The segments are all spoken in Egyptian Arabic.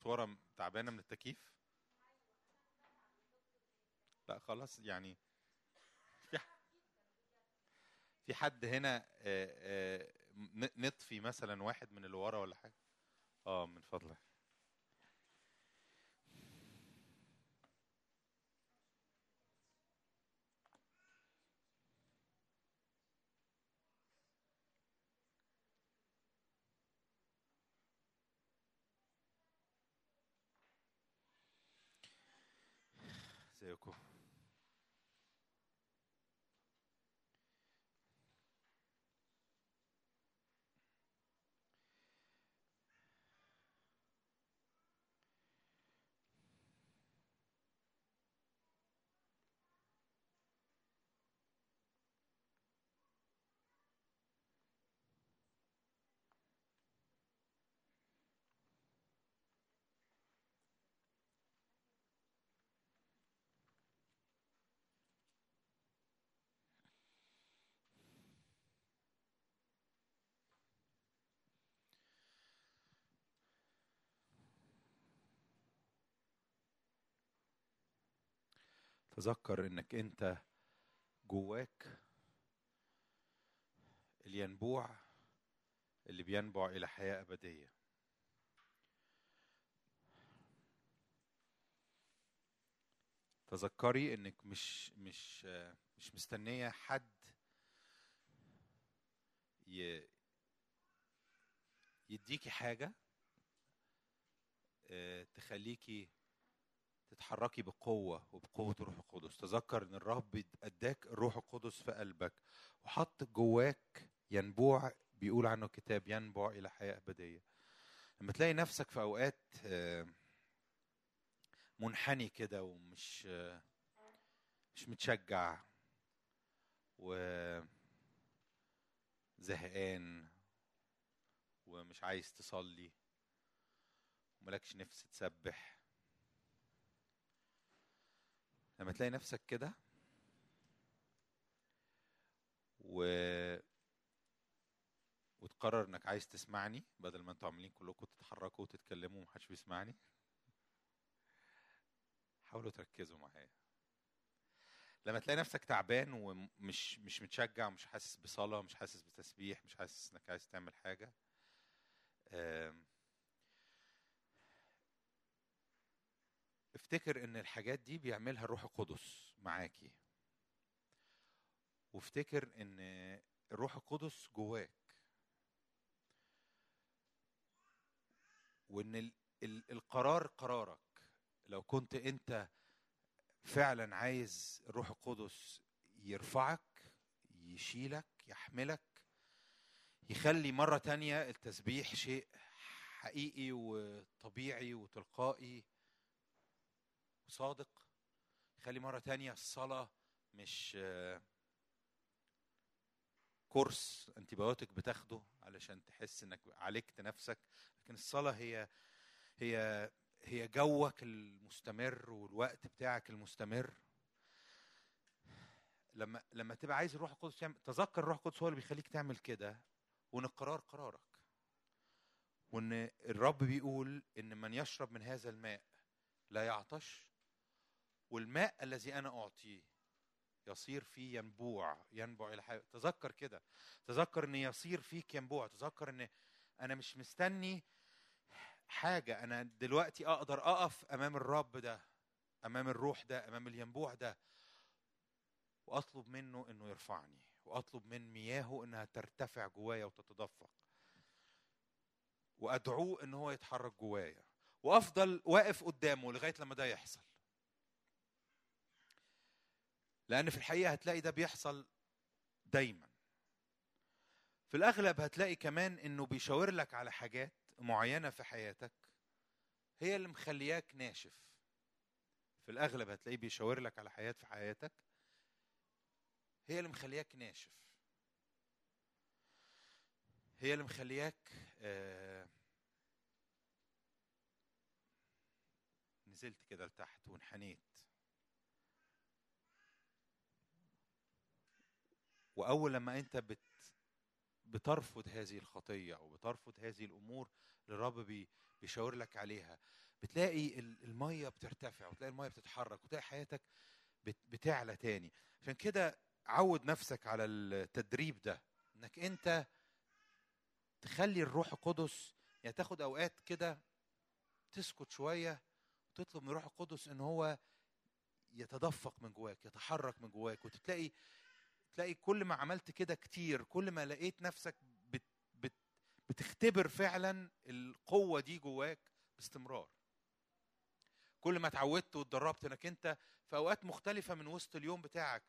ورا تعبانه من التكييف لا خلاص يعني في في حد هنا آه، آه، ن- نطفي مثلا واحد من اللي ورا ولا حاجه اه من فضلك ازيكم تذكر انك انت جواك الينبوع اللي بينبع الى حياه ابديه تذكري انك مش مش مش مستنيه حد ي- يديكي حاجه آه، تخليكي تتحركي بقوة وبقوة الروح القدس تذكر ان الرب اداك الروح القدس في قلبك وحط جواك ينبوع بيقول عنه الكتاب ينبع الى حياة ابدية لما تلاقي نفسك في اوقات آه، منحني كده ومش آه، مش متشجع و زهقان ومش عايز تصلي وملكش نفس تسبح لما تلاقي نفسك كده و وتقرر انك عايز تسمعني بدل ما انتوا عاملين كلكم تتحركوا وتتكلموا ومحدش بيسمعني حاولوا تركزوا معايا لما تلاقي نفسك تعبان ومش مش متشجع ومش حاسس بصلاة مش حاسس بتسبيح مش حاسس انك عايز تعمل حاجة آم، افتكر ان الحاجات دي بيعملها الروح القدس معاكي وافتكر ان الروح القدس جواك وان ال ال القرار قرارك لو كنت انت فعلا عايز الروح القدس يرفعك يشيلك يحملك يخلي مرة تانية التسبيح شيء حقيقي وطبيعي وتلقائي وصادق يخلي مرة تانية الصلاة مش آه، كورس انتيبيوتيك بتاخده علشان تحس انك عالجت نفسك لكن الصلاة هي هي هي جوك المستمر والوقت بتاعك المستمر لما لما تبقى عايز الروح القدس يعمل تذكر الروح القدس هو اللي بيخليك تعمل كده وان القرار قرارك وان الرب بيقول ان من يشرب من هذا الماء لا يعطش والماء الذي انا اعطيه يصير فيه ينبوع ينبع الى حياه تذكر كده تذكر ان يصير فيك ينبوع تذكر ان انا مش مستني حاجه انا دلوقتي اقدر اقف امام الرب ده امام الروح ده امام الينبوع ده واطلب منه انه يرفعني واطلب من مياهه انها ترتفع جوايا وتتدفق وادعوه ان هو يتحرك جوايا وافضل واقف قدامه لغايه لما ده يحصل لان في الحقيقه هتلاقي ده بيحصل دايما في الاغلب هتلاقي كمان انه بيشاور لك على حاجات معينه في حياتك هي اللي مخلياك ناشف في الاغلب هتلاقيه بيشاور لك على حياه في حياتك هي اللي مخلياك ناشف هي اللي مخلياك آه نزلت كده لتحت وانحنيت واول لما انت بت بترفض هذه الخطيه او بترفض هذه الامور اللي الرب بي بيشاور لك عليها بتلاقي ال- الميه بترتفع وتلاقي الميه بتتحرك وتلاقي حياتك بت- بتعلى تاني عشان كده عود نفسك على التدريب ده انك انت تخلي الروح القدس يعني تاخد اوقات كده تسكت شويه وتطلب من الروح القدس ان هو يتدفق من جواك يتحرك من جواك وتلاقي تلاقي كل ما عملت كده كتير كل ما لقيت نفسك بت بت بتختبر فعلا القوه دي جواك باستمرار كل ما اتعودت واتدربت انك انت في اوقات مختلفه من وسط اليوم بتاعك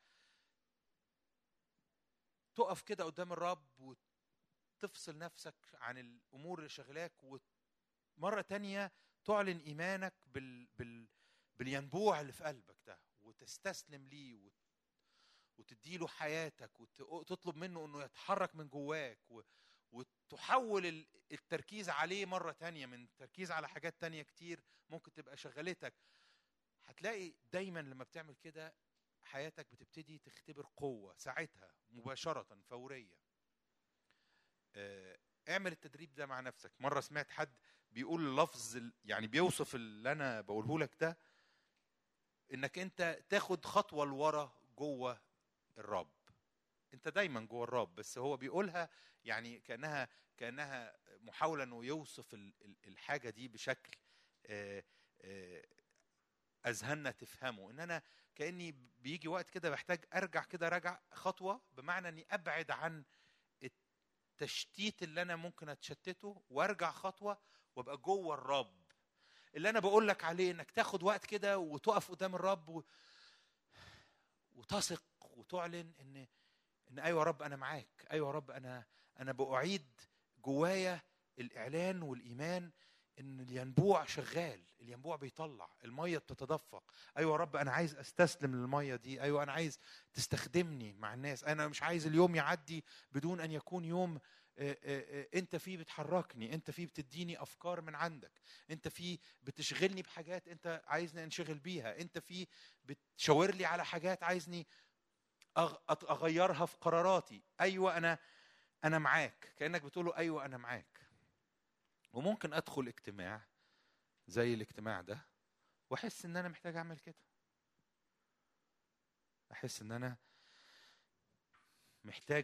تقف كده قدام الرب وتفصل نفسك عن الامور اللي شغلاك ومره تانية تعلن ايمانك بال بال بالينبوع اللي في قلبك ده وتستسلم ليه وت وتديله حياتك وتطلب منه انه يتحرك من جواك و... وتحول ال- التركيز عليه مرة تانية من تركيز على حاجات تانية كتير ممكن تبقى شغلتك هتلاقي دايما لما بتعمل كده حياتك بتبتدي تختبر قوة ساعتها مباشرة فورية آه، اعمل التدريب ده مع نفسك مرة سمعت حد بيقول لفظ ال- يعني بيوصف اللي أنا بقوله لك ده إنك أنت تاخد خطوة لورا جوه الرب انت دايما جوه الرب بس هو بيقولها يعني كانها كانها محاوله انه يوصف ال- ال- الحاجه دي بشكل آه، آه، اذهاننا تفهمه ان انا كاني بيجي وقت كده بحتاج ارجع كده راجع خطوه بمعنى اني ابعد عن التشتيت اللي انا ممكن اتشتته وارجع خطوه وابقى جوه الرب اللي انا بقول لك عليه انك تاخد وقت كده وتقف قدام الرب و... وتثق وتعلن ان ان ايوه يا رب انا معاك ايوه يا رب انا انا باعيد جوايا الاعلان والايمان ان الينبوع شغال الينبوع بيطلع الميه بتتدفق ايوه يا رب انا عايز استسلم للميه دي ايوه انا عايز تستخدمني مع الناس انا مش عايز اليوم يعدي بدون ان يكون يوم آه، آه، آه، انت فيه بتحركني انت فيه بتديني افكار من عندك انت فيه بتشغلني بحاجات انت عايزني انشغل بيها انت فيه بتشاور لي على حاجات عايزني أغ- أت- اغيرها في قراراتي ايوه انا انا معاك كانك بتقول له ايوه انا معاك وممكن ادخل اجتماع زي الاجتماع ده واحس ان انا محتاج اعمل كده احس ان انا محتاج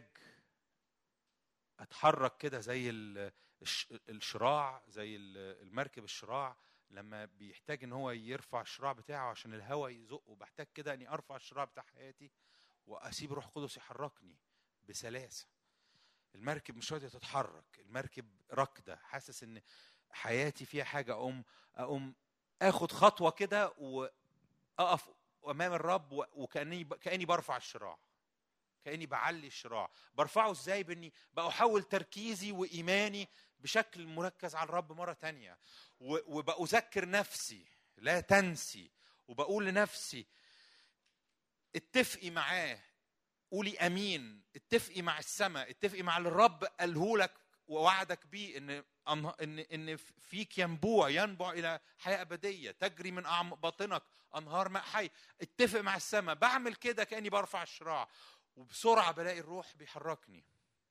اتحرك كده زي ال- الش- الشراع زي ال- المركب الشراع لما بيحتاج ان هو يرفع الشراع بتاعه عشان الهواء يزقه بحتاج كده اني ارفع الشراع بتاع حياتي واسيب روح القدس يحركني بسلاسه المركب مش راضيه تتحرك المركب راكده حاسس ان حياتي فيها حاجه اقوم اقوم اخد خطوه كده واقف امام الرب و- وكاني كاني برفع الشراع كاني بعلي الشراع برفعه ازاي باني بحول تركيزي وايماني بشكل مركز على الرب مره تانية و- وبأذكر نفسي لا تنسي وبقول لنفسي اتفقي معاه قولي امين اتفقي مع السماء اتفقي مع اللي الرب قاله لك ووعدك بيه ان أنه- ان ان فيك ينبوع ينبع الى حياه ابديه تجري من اعماق باطنك انهار ماء حي اتفق مع السماء بعمل كده كاني برفع الشراع وبسرعه بلاقي الروح بيحركني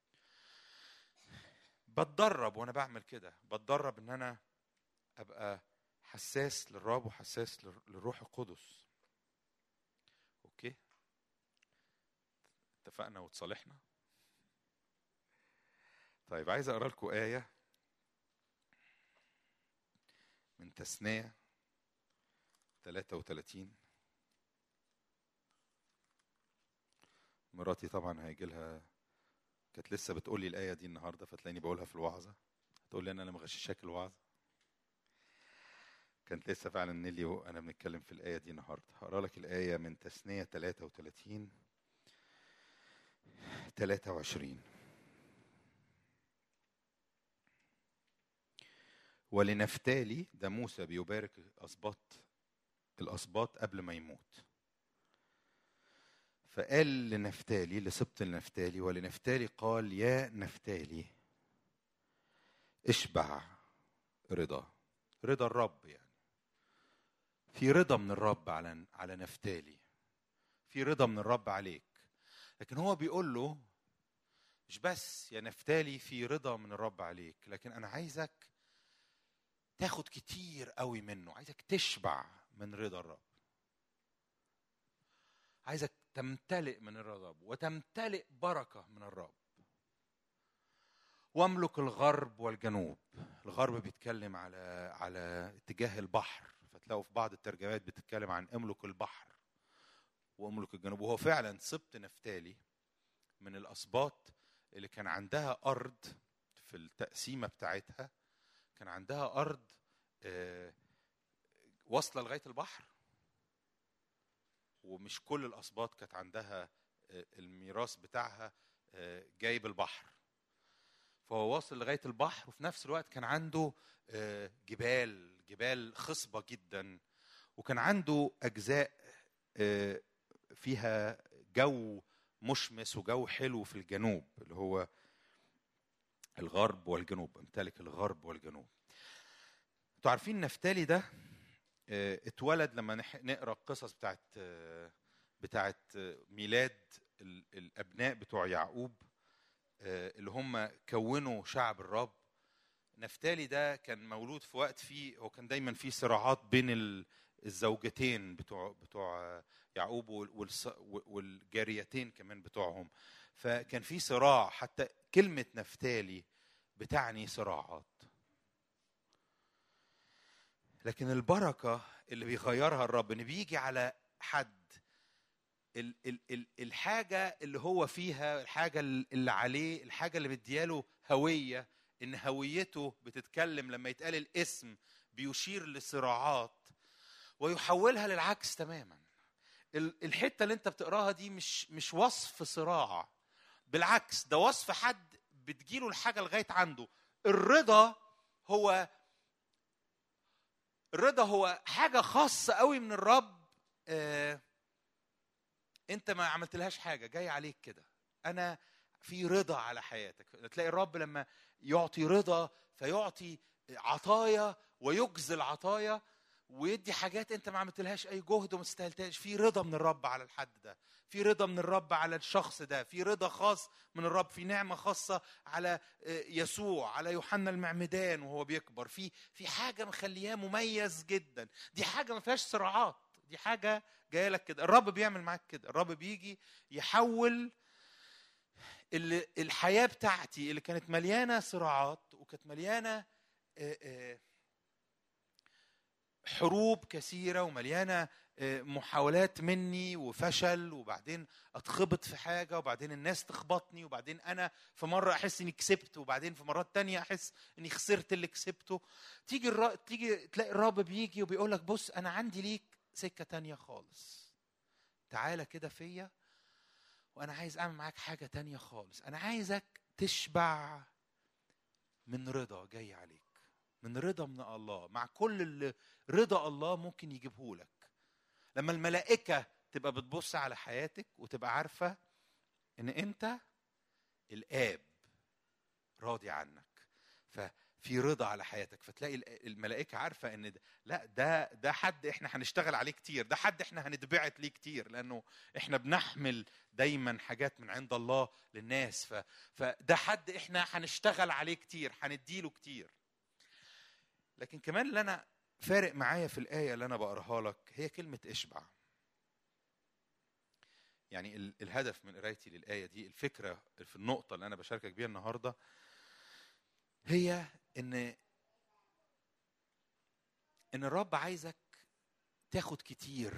بتدرب وانا بعمل كده بتدرب ان انا ابقى حساس للرب وحساس لل- للروح القدس اوكي اتفقنا وتصالحنا طيب عايز اقرا لكم ايه من تثنيه 33 مراتي طبعا هيجي لها كانت لسه بتقول لي الايه دي النهارده فتلاقيني بقولها في الوعظه تقول لي انا اللي مغششاك الوعظه كانت لسه فعلا نيلي وانا بنتكلم في الايه دي النهارده هقرا لك الايه من تثنيه 33 23 ولنفتالي ده موسى بيبارك الاسباط الاسباط قبل ما يموت فقال لنفتالي لسبط النفتالي ولنفتالي قال يا نفتالي اشبع رضا رضا الرب يعني في رضا من الرب على على نفتالي في رضا من الرب عليك لكن هو بيقول له مش بس يا نفتالي في رضا من الرب عليك لكن انا عايزك تاخد كتير قوي منه عايزك تشبع من رضا الرب عايزك تمتلئ من الرب وتمتلئ بركه من الرب واملك الغرب والجنوب الغرب بيتكلم على على اتجاه البحر فتلاقوا في بعض الترجمات بتتكلم عن املك البحر واملك الجنوب وهو فعلا سبط نفتالي من الاسباط اللي كان عندها ارض في التقسيمه بتاعتها كان عندها ارض آه، واصله لغايه البحر ومش كل الاسباط كانت عندها آه، الميراث بتاعها آه، جايب البحر فهو واصل لغايه البحر وفي نفس الوقت كان عنده جبال جبال خصبه جدا وكان عنده اجزاء فيها جو مشمس وجو حلو في الجنوب اللي هو الغرب والجنوب امتلك الغرب والجنوب انتوا عارفين نفتالي ده اه اتولد لما نقرا القصص بتاعت اه بتاعت ميلاد الابناء بتوع يعقوب اه اللي هم كونوا شعب الرب نفتالي ده كان مولود في وقت فيه هو كان دايما في صراعات بين الزوجتين بتوع بتوع يعقوب والجاريتين كمان بتوعهم فكان في صراع حتى كلمة نفتالي بتعني صراعات لكن البركة اللي بيغيرها الرب ان بيجي على حد ال ال ال الحاجة اللي هو فيها الحاجة اللي عليه الحاجة اللي مدياله هوية ان هويته بتتكلم لما يتقال الاسم بيشير لصراعات ويحولها للعكس تماما الحته اللي انت بتقراها دي مش مش وصف صراع بالعكس ده وصف حد بتجيله الحاجه لغايه عنده الرضا هو الرضا هو حاجه خاصه قوي من الرب آه انت ما عملتلهاش حاجه جاي عليك كده انا في رضا على حياتك تلاقي الرب لما يعطي رضا فيعطي عطايا ويجزي العطايا ويدي حاجات انت ما عملتلهاش اي جهد وما تستاهلتهاش في رضا من الرب على الحد ده في رضا من الرب على الشخص ده في رضا خاص من الرب في نعمه خاصه على يسوع على يوحنا المعمدان وهو بيكبر في في حاجه مخلياه مميز جدا دي حاجه ما فيهاش صراعات دي حاجه جايه لك كده الرب بيعمل معاك كده الرب بيجي يحول اللي الحياه بتاعتي اللي كانت مليانه صراعات وكانت مليانه آآ آآ حروب كثيره ومليانه آه، محاولات مني وفشل وبعدين اتخبط في حاجه وبعدين الناس تخبطني وبعدين انا في مره احس اني كسبت وبعدين في مرات تانية احس اني خسرت اللي كسبته تيجي الر... تيجي تلاقي الرب بيجي وبيقول لك بص انا عندي ليك سكه تانية خالص تعالى كده فيا وانا عايز اعمل معاك حاجه تانية خالص انا عايزك تشبع من رضا جاي عليك من رضا من الله مع كل اللي رضا الله ممكن يجيبه لك لما الملائكه تبقى بتبص على حياتك وتبقى عارفه ان انت الاب راضي عنك ففي رضا على حياتك فتلاقي الملائكه عارفه ان ده لا ده ده حد احنا هنشتغل عليه كتير ده حد احنا هنتبعت ليه كتير لانه احنا بنحمل دايما حاجات من عند الله للناس ف فده حد احنا هنشتغل عليه كتير هنديله كتير لكن كمان اللي انا فارق معايا في الايه اللي انا بقراها لك هي كلمه اشبع يعني الهدف من قرايتي للايه دي الفكره في النقطه اللي انا بشاركك بيها النهارده هي ان ان الرب عايزك تاخد كتير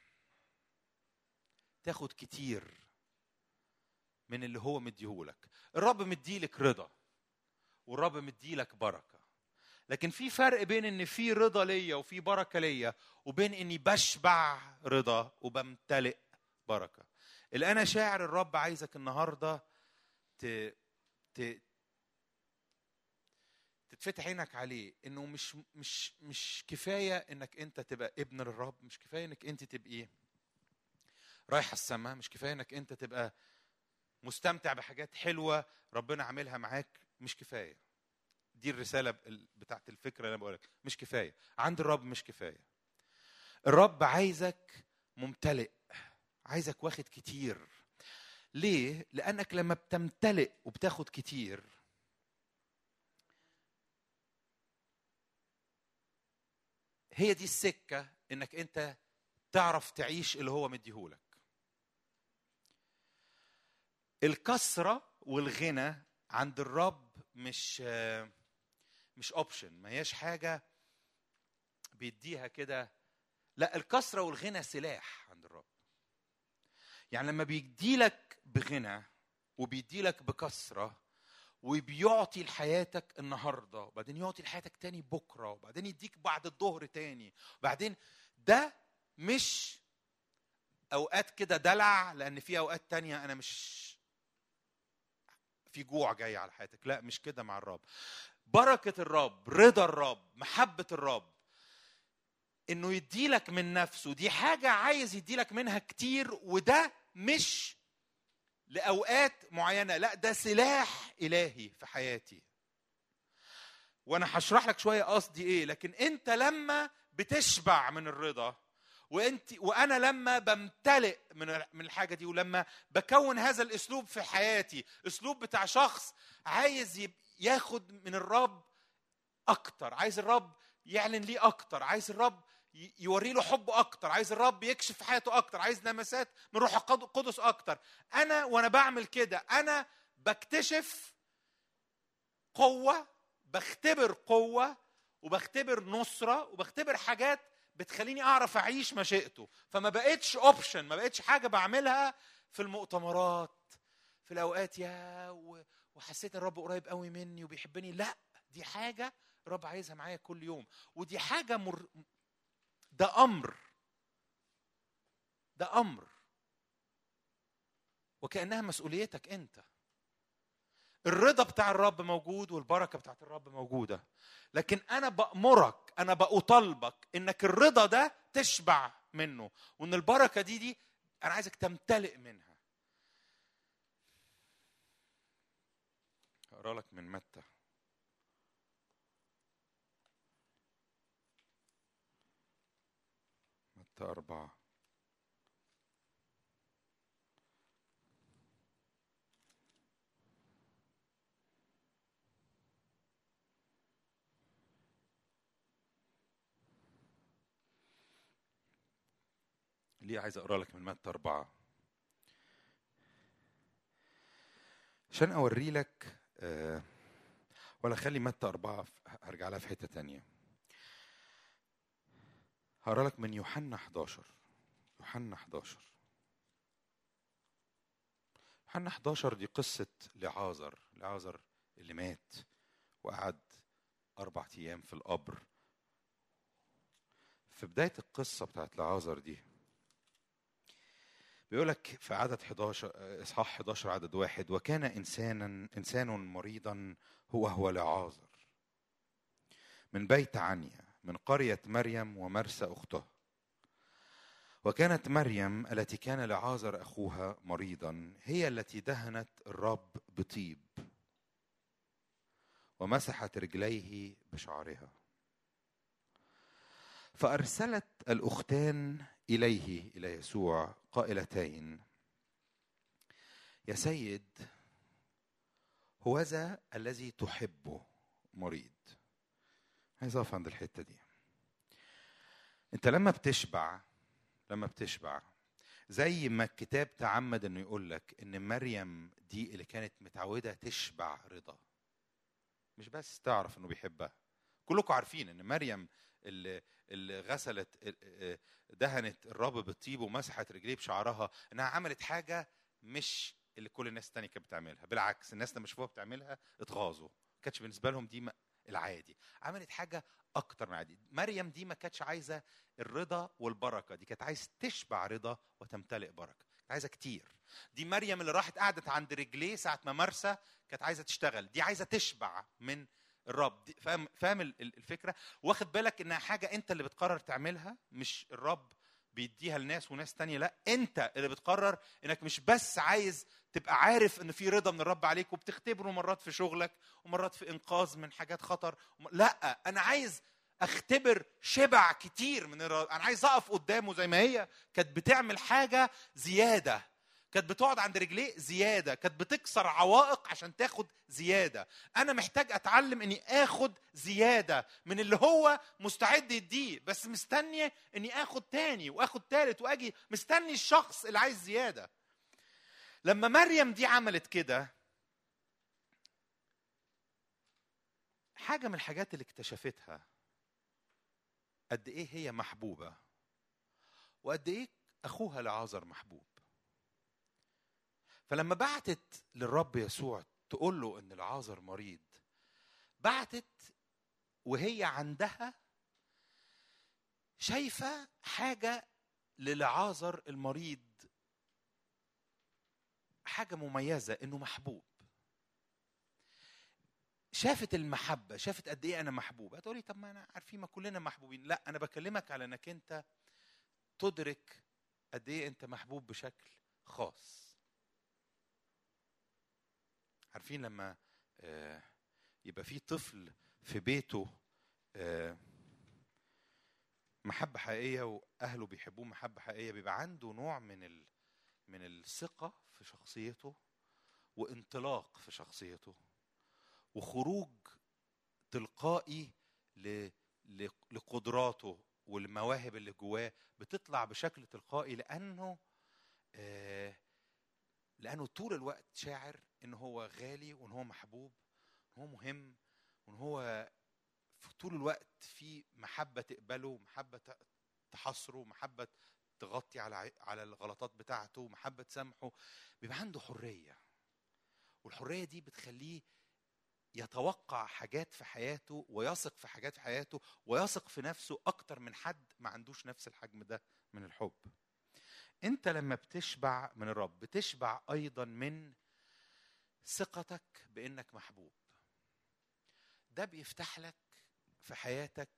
تاخد كتير من اللي هو مديهولك الرب مديلك رضا والرب مديلك بركه لكن في فرق بين ان في رضا ليا وفي بركه ليا وبين اني بشبع رضا وبمتلئ بركه اللي انا شاعر الرب عايزك النهارده ت... ت... تتفتح عينك عليه انه مش مش مش كفايه انك انت تبقى ابن للرب مش كفايه انك انت تبقي رايح السماء مش كفايه انك انت تبقى مستمتع بحاجات حلوه ربنا عاملها معاك مش كفايه دي الرساله بتاعت الفكره اللي انا بقولك مش كفايه عند الرب مش كفايه الرب عايزك ممتلئ عايزك واخد كتير ليه لانك لما بتمتلئ وبتاخد كتير هي دي السكه انك انت تعرف تعيش اللي هو مديهولك الكسره والغنى عند الرب مش مش اوبشن ما هياش حاجه بيديها كده لا الكسره والغنى سلاح عند الرب يعني لما بيديلك بغنى وبيديلك بكسره وبيعطي لحياتك النهارده وبعدين يعطي لحياتك تاني بكره وبعدين يديك بعد الظهر تاني وبعدين ده مش اوقات كده دلع لان في اوقات تانية انا مش في جوع جاي على حياتك لا مش كده مع الرب بركة الرب رضا الرب محبة الرب انه يديلك من نفسه دي حاجة عايز يديلك منها كتير وده مش لأوقات معينة لا ده سلاح إلهي في حياتي وانا هشرح لك شوية قصدي ايه لكن انت لما بتشبع من الرضا وانت وانا لما بمتلئ من من الحاجه دي ولما بكون هذا الاسلوب في حياتي اسلوب بتاع شخص عايز ياخد من الرب اكتر عايز الرب يعلن ليه اكتر عايز الرب يوري له حبه اكتر عايز الرب يكشف في حياته اكتر عايز لمسات من روح القدس اكتر انا وانا بعمل كده انا بكتشف قوه بختبر قوه وبختبر نصره وبختبر حاجات بتخليني اعرف اعيش مشيئته فما بقتش اوبشن ما بقتش حاجه بعملها في المؤتمرات في الاوقات يا وحسيت ان الرب قريب قوي مني وبيحبني لا دي حاجه الرب عايزها معايا كل يوم ودي حاجه مر... ده امر ده امر وكانها مسؤوليتك انت الرضا بتاع الرب موجود والبركه بتاعت الرب موجوده لكن انا بامرك انا بأطالبك انك الرضا ده تشبع منه وان البركه دي دي انا عايزك تمتلئ منها هقرا لك من متى متى أربعة ليه عايز اقرا لك من متى أربعة عشان اوري لك آه ولا خلي متى أربعة هرجع لها في حتة تانية هقرا لك من يوحنا 11 يوحنا 11 يوحنا 11 دي قصة لعازر لعازر اللي مات وقعد أربع أيام في القبر في بداية القصة بتاعت لعازر دي بيقول لك في عدد 11 اصحاح 11 عدد واحد وكان انسانا انسان مريضا هو هو لعازر من بيت عنيا من قرية مريم ومرسى أخته وكانت مريم التي كان لعازر أخوها مريضا هي التي دهنت الرب بطيب ومسحت رجليه بشعرها فأرسلت الأختان إليه إلى يسوع قائلتين يا سيد هوذا الذي تحبه مريض عايز اقف عند الحته دي انت لما بتشبع لما بتشبع زي ما الكتاب تعمد انه يقول لك ان مريم دي اللي كانت متعوده تشبع رضا مش بس تعرف انه بيحبها كلكم عارفين ان مريم اللي اللي غسلت دهنت الرب بالطيب ومسحت رجليه بشعرها انها عملت حاجه مش اللي كل الناس التانية كانت بتعملها بالعكس الناس لما شافوها بتعملها اتغاظوا ما كانتش بالنسبه لهم دي العادي عملت حاجه اكتر من عادي مريم دي ما كانتش عايزه الرضا والبركه دي كانت عايز تشبع رضا وتمتلئ بركه كانت عايزه كتير دي مريم اللي راحت قعدت عند رجليه ساعه ما مرسى كانت عايزه تشتغل دي عايزه تشبع من الرب فاهم فاهم الفكره واخد بالك انها حاجه انت اللي بتقرر تعملها مش الرب بيديها لناس وناس تانية لا انت اللي بتقرر انك مش بس عايز تبقى عارف ان في رضا من الرب عليك وبتختبره مرات في شغلك ومرات في انقاذ من حاجات خطر لا انا عايز اختبر شبع كتير من الرب انا عايز اقف قدامه زي ما هي كانت بتعمل حاجه زياده كانت بتقعد عند رجليه زياده كانت بتكسر عوائق عشان تاخد زياده انا محتاج اتعلم اني اخد زياده من اللي هو مستعد يديه بس مستني اني اخد تاني واخد تالت واجي مستني الشخص اللي عايز زياده لما مريم دي عملت كده حاجه من الحاجات اللي اكتشفتها قد ايه هي محبوبه وقد ايه اخوها لعازر محبوب فلما بعتت للرب يسوع تقول له ان العازر مريض بعتت وهي عندها شايفه حاجه للعازر المريض حاجه مميزه انه محبوب شافت المحبه شافت قد ايه انا محبوب هتقولي طب ما انا عارفين ما كلنا محبوبين لا انا بكلمك على انك انت تدرك قد ايه انت محبوب بشكل خاص عارفين لما آه، يبقى في طفل في بيته آه، محبة حقيقية وأهله بيحبوه محبة حقيقية بيبقى عنده نوع من ال... من الثقة في شخصيته وانطلاق في شخصيته وخروج تلقائي ل... ل... لقدراته والمواهب اللي جواه بتطلع بشكل تلقائي لأنه آه لأنه طول الوقت شاعر إن هو غالي وإن هو محبوب إن هو مهم وإن هو في طول الوقت في محبة تقبله محبة تحصره محبة تغطي على على الغلطات بتاعته محبة تسامحه بيبقى عنده حرية والحرية دي بتخليه يتوقع حاجات في حياته ويثق في حاجات في حياته ويثق في نفسه أكتر من حد ما عندوش نفس الحجم ده من الحب انت لما بتشبع من الرب بتشبع ايضا من ثقتك بانك محبوب ده بيفتح لك في حياتك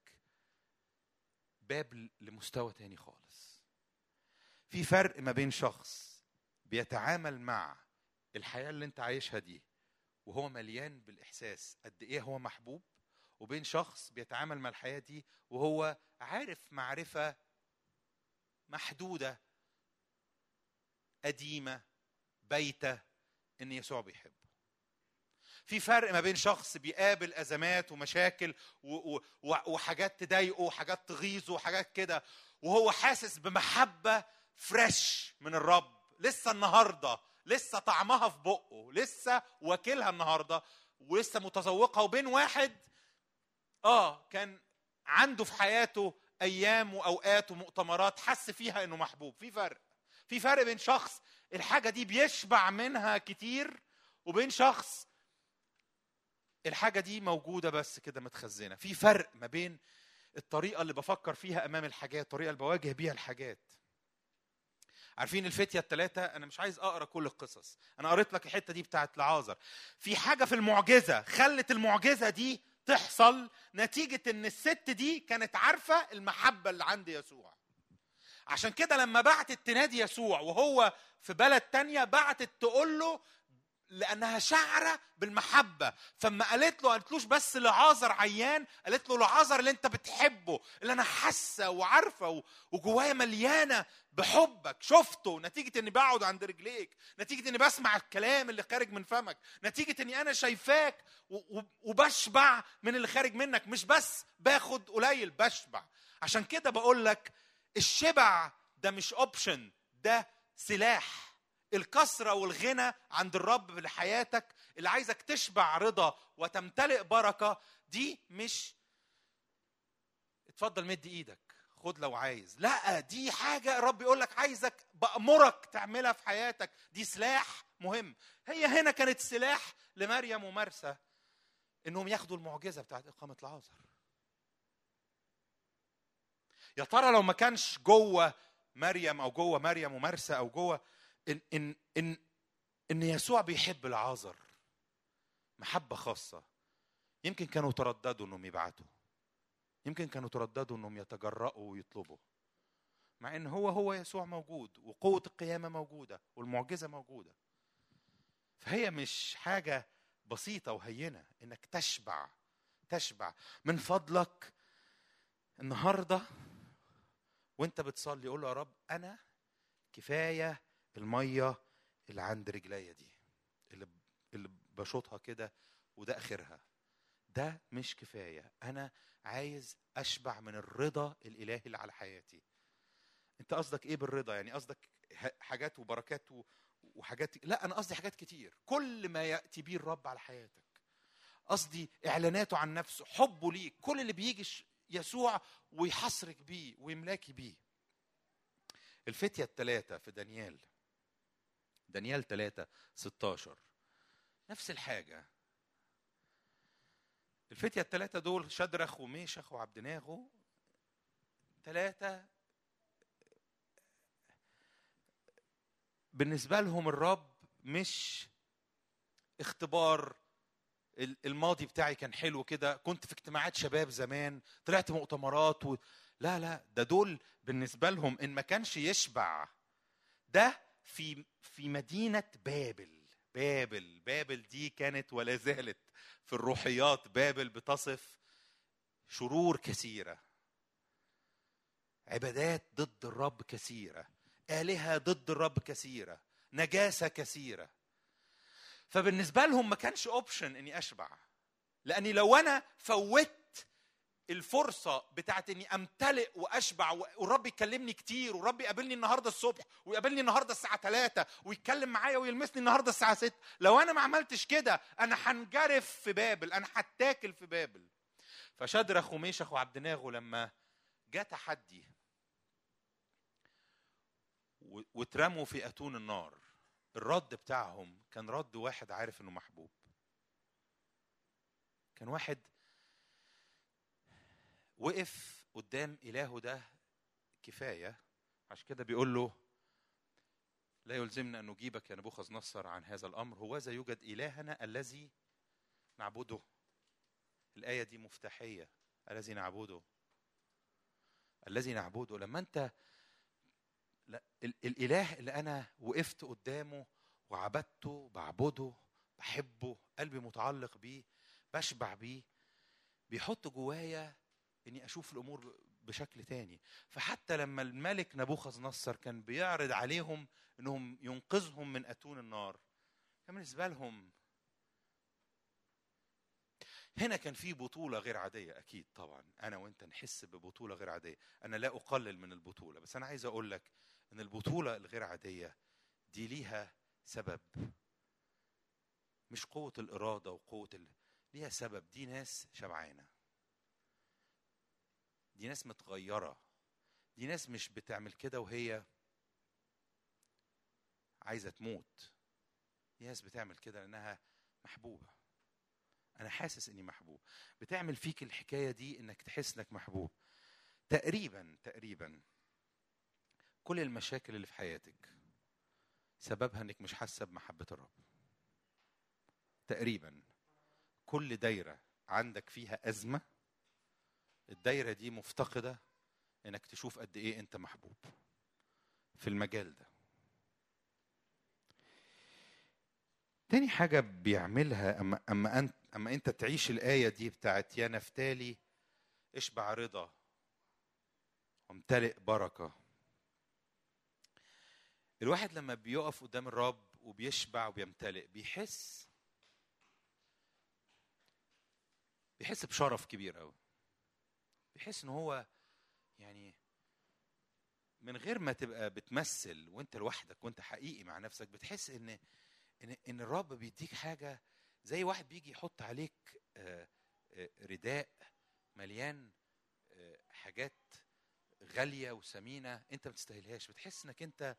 باب لمستوى تاني خالص في فرق ما بين شخص بيتعامل مع الحياة اللي انت عايشها دي وهو مليان بالإحساس قد إيه هو محبوب وبين شخص بيتعامل مع الحياة دي وهو عارف معرفة محدودة قديمة بايتة إن يسوع بيحبه في فرق ما بين شخص بيقابل ازمات ومشاكل و- و- وحاجات تضايقه وحاجات تغيظه وحاجات كده وهو حاسس بمحبه فريش من الرب لسه النهارده لسه طعمها في بقه لسه واكلها النهارده ولسه متذوقها وبين واحد اه كان عنده في حياته ايام واوقات ومؤتمرات حس فيها انه محبوب في فرق في فرق بين شخص الحاجه دي بيشبع منها كتير وبين شخص الحاجة دي موجودة بس كده متخزنة في فرق ما بين الطريقة اللي بفكر فيها أمام الحاجات الطريقة اللي بواجه بيها الحاجات عارفين الفتية الثلاثة أنا مش عايز أقرأ كل القصص أنا قريت لك الحتة دي بتاعت لعازر في حاجة في المعجزة خلت المعجزة دي تحصل نتيجة إن الست دي كانت عارفة المحبة اللي عند يسوع عشان كده لما بعتت تنادي يسوع وهو في بلد تانية بعتت تقول له لانها شعره بالمحبه فما قالت له قالتلوش بس لعازر عيان قالت له لعازر اللي انت بتحبه اللي انا حاسه وعارفه وجوايا مليانه بحبك شفته نتيجه اني بقعد عند رجليك نتيجه اني بسمع الكلام اللي خارج من فمك نتيجه اني انا شايفاك وبشبع من اللي خارج منك مش بس باخد قليل بشبع عشان كده بقول لك الشبع ده مش اوبشن ده سلاح الكثره والغنى عند الرب لحياتك اللي عايزك تشبع رضا وتمتلئ بركه دي مش اتفضل مد ايدك خد لو عايز لا دي حاجه الرب يقول لك عايزك بامرك تعملها في حياتك دي سلاح مهم هي هنا كانت سلاح لمريم ومرسى انهم ياخدوا المعجزه بتاعت اقامه العازر يا ترى لو ما كانش جوه مريم او جوه مريم ومرسى او جوه ان ان ان ان يسوع بيحب العازر محبه خاصه يمكن كانوا ترددوا انهم يبعتوا يمكن كانوا ترددوا انهم يتجرأوا ويطلبوا مع ان هو هو يسوع موجود وقوه القيامه موجوده والمعجزه موجوده فهي مش حاجه بسيطه وهينه انك تشبع تشبع من فضلك النهارده وانت بتصلي قول له يا رب انا كفايه الميه اللي عند رجليا دي اللي اللي بشوطها كده وده اخرها ده مش كفايه انا عايز اشبع من الرضا الالهي اللي على حياتي انت قصدك ايه بالرضا يعني قصدك ح- حاجات وبركات و- وحاجات لا انا قصدي حاجات كتير كل ما ياتي بيه الرب على حياتك قصدي اعلاناته عن نفسه حبه ليك كل اللي بيجي ش- يسوع ويحصرك بيه ويملاكي بيه الفتية الثلاثة في دانيال دانيال 3 16 نفس الحاجة الفتية الثلاثة دول شدرخ وميشخ وعبد ناغو ثلاثة بالنسبة لهم الرب مش اختبار ال- الماضي بتاعي كان حلو كده كنت في اجتماعات شباب زمان طلعت مؤتمرات و... لا لا ده دول بالنسبة لهم إن ما كانش يشبع ده في في مدينة بابل بابل بابل دي كانت ولا زالت في الروحيات بابل بتصف شرور كثيرة عبادات ضد الرب كثيرة آلهة ضد الرب كثيرة نجاسة كثيرة فبالنسبة لهم ما كانش اوبشن اني اشبع لاني لو انا فوت الفرصة بتاعت اني امتلئ واشبع والرب يكلمني كتير والرب يقابلني النهارده الصبح ويقابلني النهارده الساعة 3 ويتكلم معايا ويلمسني النهارده الساعة 6 لو انا ما عملتش كده انا هنجرف في بابل انا هتاكل في بابل فشدرخ وميشخ وعبد ناغو لما جاء تحدي و- واترموا في اتون النار الرد بتاعهم كان رد واحد عارف انه محبوب كان واحد وقف قدام إلهه ده كفاية عشان كده بيقول له لا يلزمنا أن نجيبك يا نبوخذ نصر عن هذا الأمر هوذا يوجد إلهنا الذي نعبده الآية دي مفتاحية الذي نعبده الذي نعبده لما أنت لا ال- الإله اللي أنا وقفت قدامه وعبدته بعبده بحبه قلبي متعلق بيه بشبع بيه بيحط جوايا اني اشوف الامور بشكل تاني فحتى لما الملك نبوخذ نصر كان بيعرض عليهم انهم ينقذهم من اتون النار كان بالنسبه لهم هنا كان في بطولة غير عادية أكيد طبعا أنا وأنت نحس ببطولة غير عادية أنا لا أقلل من البطولة بس أنا عايز أقول لك أن البطولة الغير عادية دي ليها سبب مش قوة الإرادة وقوة ال... ليها سبب دي ناس شبعانة دي ناس متغيرة دي ناس مش بتعمل كده وهي عايزة تموت دي ناس بتعمل كده لأنها محبوبة أنا حاسس إني محبوب بتعمل فيك الحكاية دي إنك تحس إنك محبوب تقريبا تقريبا كل المشاكل اللي في حياتك سببها إنك مش حاسة بمحبة الرب تقريبا كل دايرة عندك فيها أزمة الدايرة دي مفتقدة إنك تشوف قد إيه أنت محبوب في المجال ده تاني حاجة بيعملها أما أما أنت أما أنت تعيش الآية دي بتاعت يا نفتالي اشبع رضا وامتلئ بركة الواحد لما بيقف قدام الرب وبيشبع وبيمتلئ بيحس بيحس بشرف كبير قوي بيحس ان هو يعني من غير ما تبقى بتمثل وانت لوحدك وانت حقيقي مع نفسك بتحس ان ان ان الرب بيديك حاجه زي واحد بيجي يحط عليك آه، آه، رداء مليان آه، حاجات غاليه وثمينه انت ما تستاهلهاش بتحس انك انت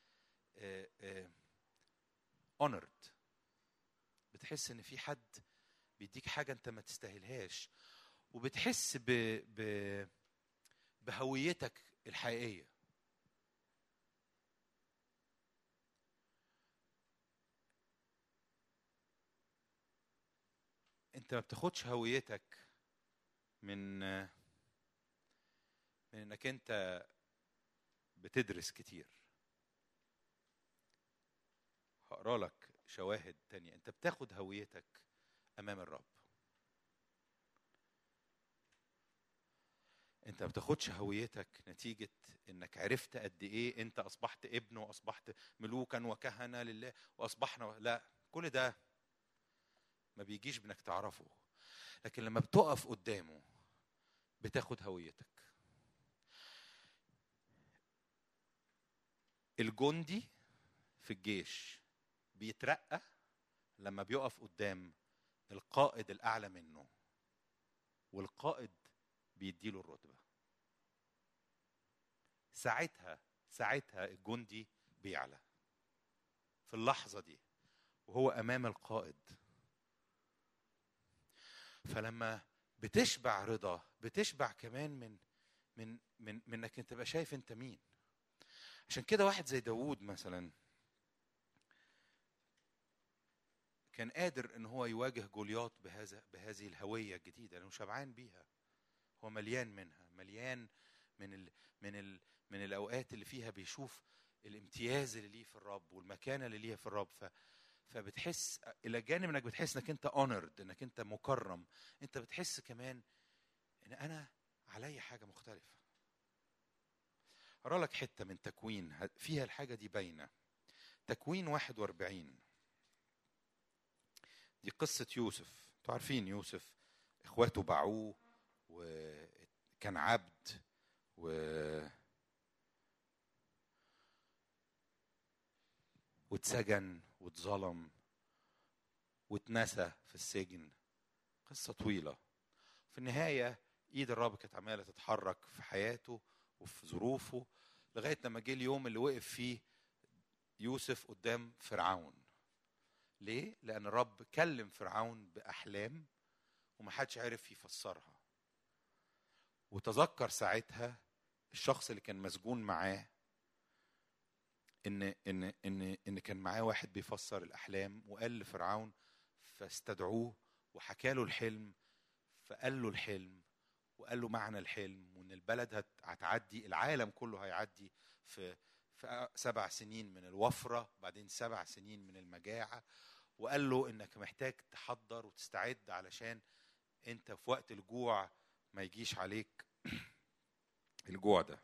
اونرد بتحس ان في حد بيديك حاجه انت ما تستاهلهاش وبتحس ب... ب... بهويتك الحقيقيه انت ما بتاخدش هويتك من من انك انت بتدرس كتير هقرا لك شواهد تانية انت بتاخد هويتك امام الرب انت ما بتاخدش هويتك نتيجه انك عرفت قد ايه انت اصبحت ابن واصبحت ملوكا وكهنه لله واصبحنا لا كل ده ما بيجيش بانك تعرفه لكن لما بتقف قدامه بتاخد هويتك الجندي في الجيش بيترقى لما بيقف قدام القائد الاعلى منه والقائد بيديله الرتبه ساعتها ساعتها الجندي بيعلى في اللحظه دي وهو امام القائد فلما بتشبع رضا بتشبع كمان من من من من انك انت تبقى شايف انت مين عشان كده واحد زي داوود مثلا كان قادر ان هو يواجه جولياط بهذا بهذه الهويه الجديده لانه شبعان بيها هو مليان منها مليان من ال من ال من الاوقات اللي فيها بيشوف الامتياز اللي ليه في الرب والمكانه اللي ليها في الرب ف فبتحس الى جانب انك بتحس انك انت اونرد انك انت مكرم انت بتحس كمان ان انا علي حاجه مختلفه أقرأ لك حتة من تكوين فيها الحاجة دي باينة تكوين 41 دي قصة يوسف انتوا عارفين يوسف اخواته باعوه وكان عبد و واتسجن واتظلم واتنسى في السجن قصة طويلة في النهاية ايد الرب كانت عمالة تتحرك في حياته وفي ظروفه لغايه لما جه اليوم اللي وقف فيه يوسف قدام فرعون ليه لان الرب كلم فرعون باحلام ومحدش عرف يفسرها وتذكر ساعتها الشخص اللي كان مسجون معاه ان ان ان ان كان معاه واحد بيفسر الاحلام وقال لفرعون فاستدعوه وحكى له الحلم فقال له الحلم وقال له معنى الحلم وان البلد هتعدي العالم كله هيعدي في في سبع سنين من الوفره بعدين سبع سنين من المجاعه وقال له انك محتاج تحضر وتستعد علشان انت في وقت الجوع ما يجيش عليك الجوع ده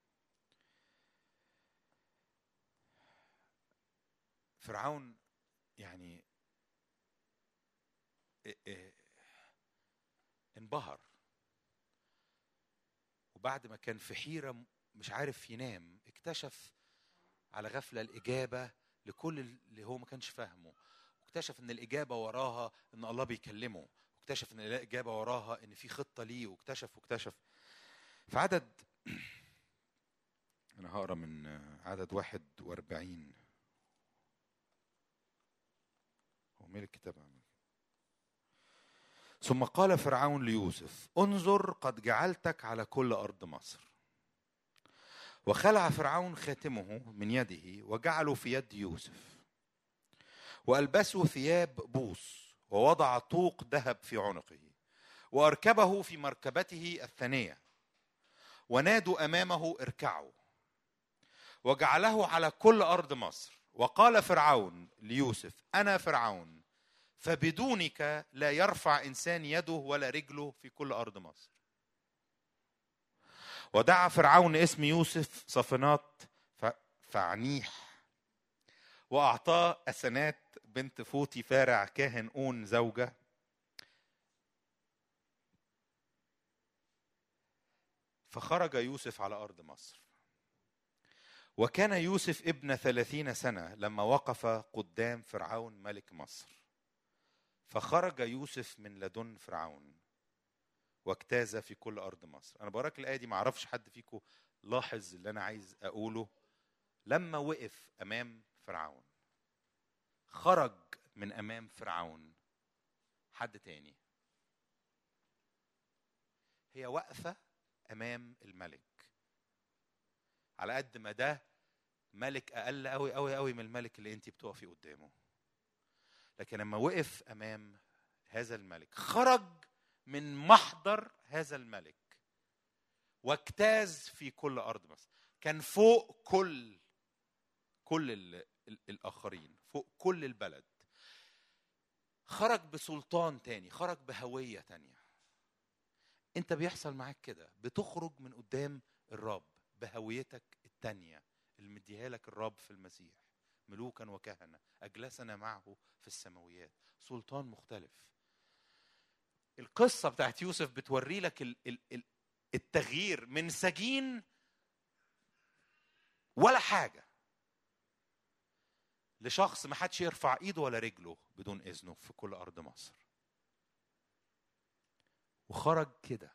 فرعون يعني انبهر وبعد ما كان في حيرة مش عارف ينام اكتشف على غفلة الإجابة لكل اللي هو ما كانش فاهمه واكتشف ان الإجابة وراها ان الله بيكلمه واكتشف ان الإجابة وراها ان في خطة ليه واكتشف واكتشف في عدد أنا هقرا من عدد واحد وأربعين هو مين الكتاب عمل ثم قال فرعون ليوسف انظر قد جعلتك على كل ارض مصر وخلع فرعون خاتمه من يده وجعله في يد يوسف والبسه ثياب بوس ووضع طوق ذهب في عنقه واركبه في مركبته الثانيه ونادوا امامه اركعوا وجعله على كل ارض مصر وقال فرعون ليوسف انا فرعون فبدونك لا يرفع انسان يده ولا رجله في كل ارض مصر ودعا فرعون اسم يوسف صفنات فعنيح واعطاه اسنات بنت فوتي فارع كاهن اون زوجه فخرج يوسف على ارض مصر وكان يوسف ابن ثلاثين سنه لما وقف قدام فرعون ملك مصر فخرج يوسف من لدن فرعون واجتاز في كل ارض مصر انا بقراك الايه دي ما اعرفش حد فيكم لاحظ اللي انا عايز اقوله لما وقف امام فرعون خرج من امام فرعون حد تاني هي واقفه امام الملك على قد ما ده ملك اقل قوي قوي قوي من الملك اللي انت بتقفي قدامه لكن لما وقف امام هذا الملك خرج من محضر هذا الملك واجتاز في كل ارض مصر كان فوق كل كل ال ال الاخرين فوق كل البلد خرج بسلطان تاني خرج بهويه تانيه انت بيحصل معاك كده بتخرج من قدام الرب بهويتك التانية اللي مديها لك الرب في المسيح ملوكا وكهنة أجلسنا معه في السماويات سلطان مختلف القصة بتاعت يوسف بتوري لك ال- ال- ال- التغيير من سجين ولا حاجة لشخص ما حدش يرفع ايده ولا رجله بدون اذنه في كل ارض مصر وخرج كده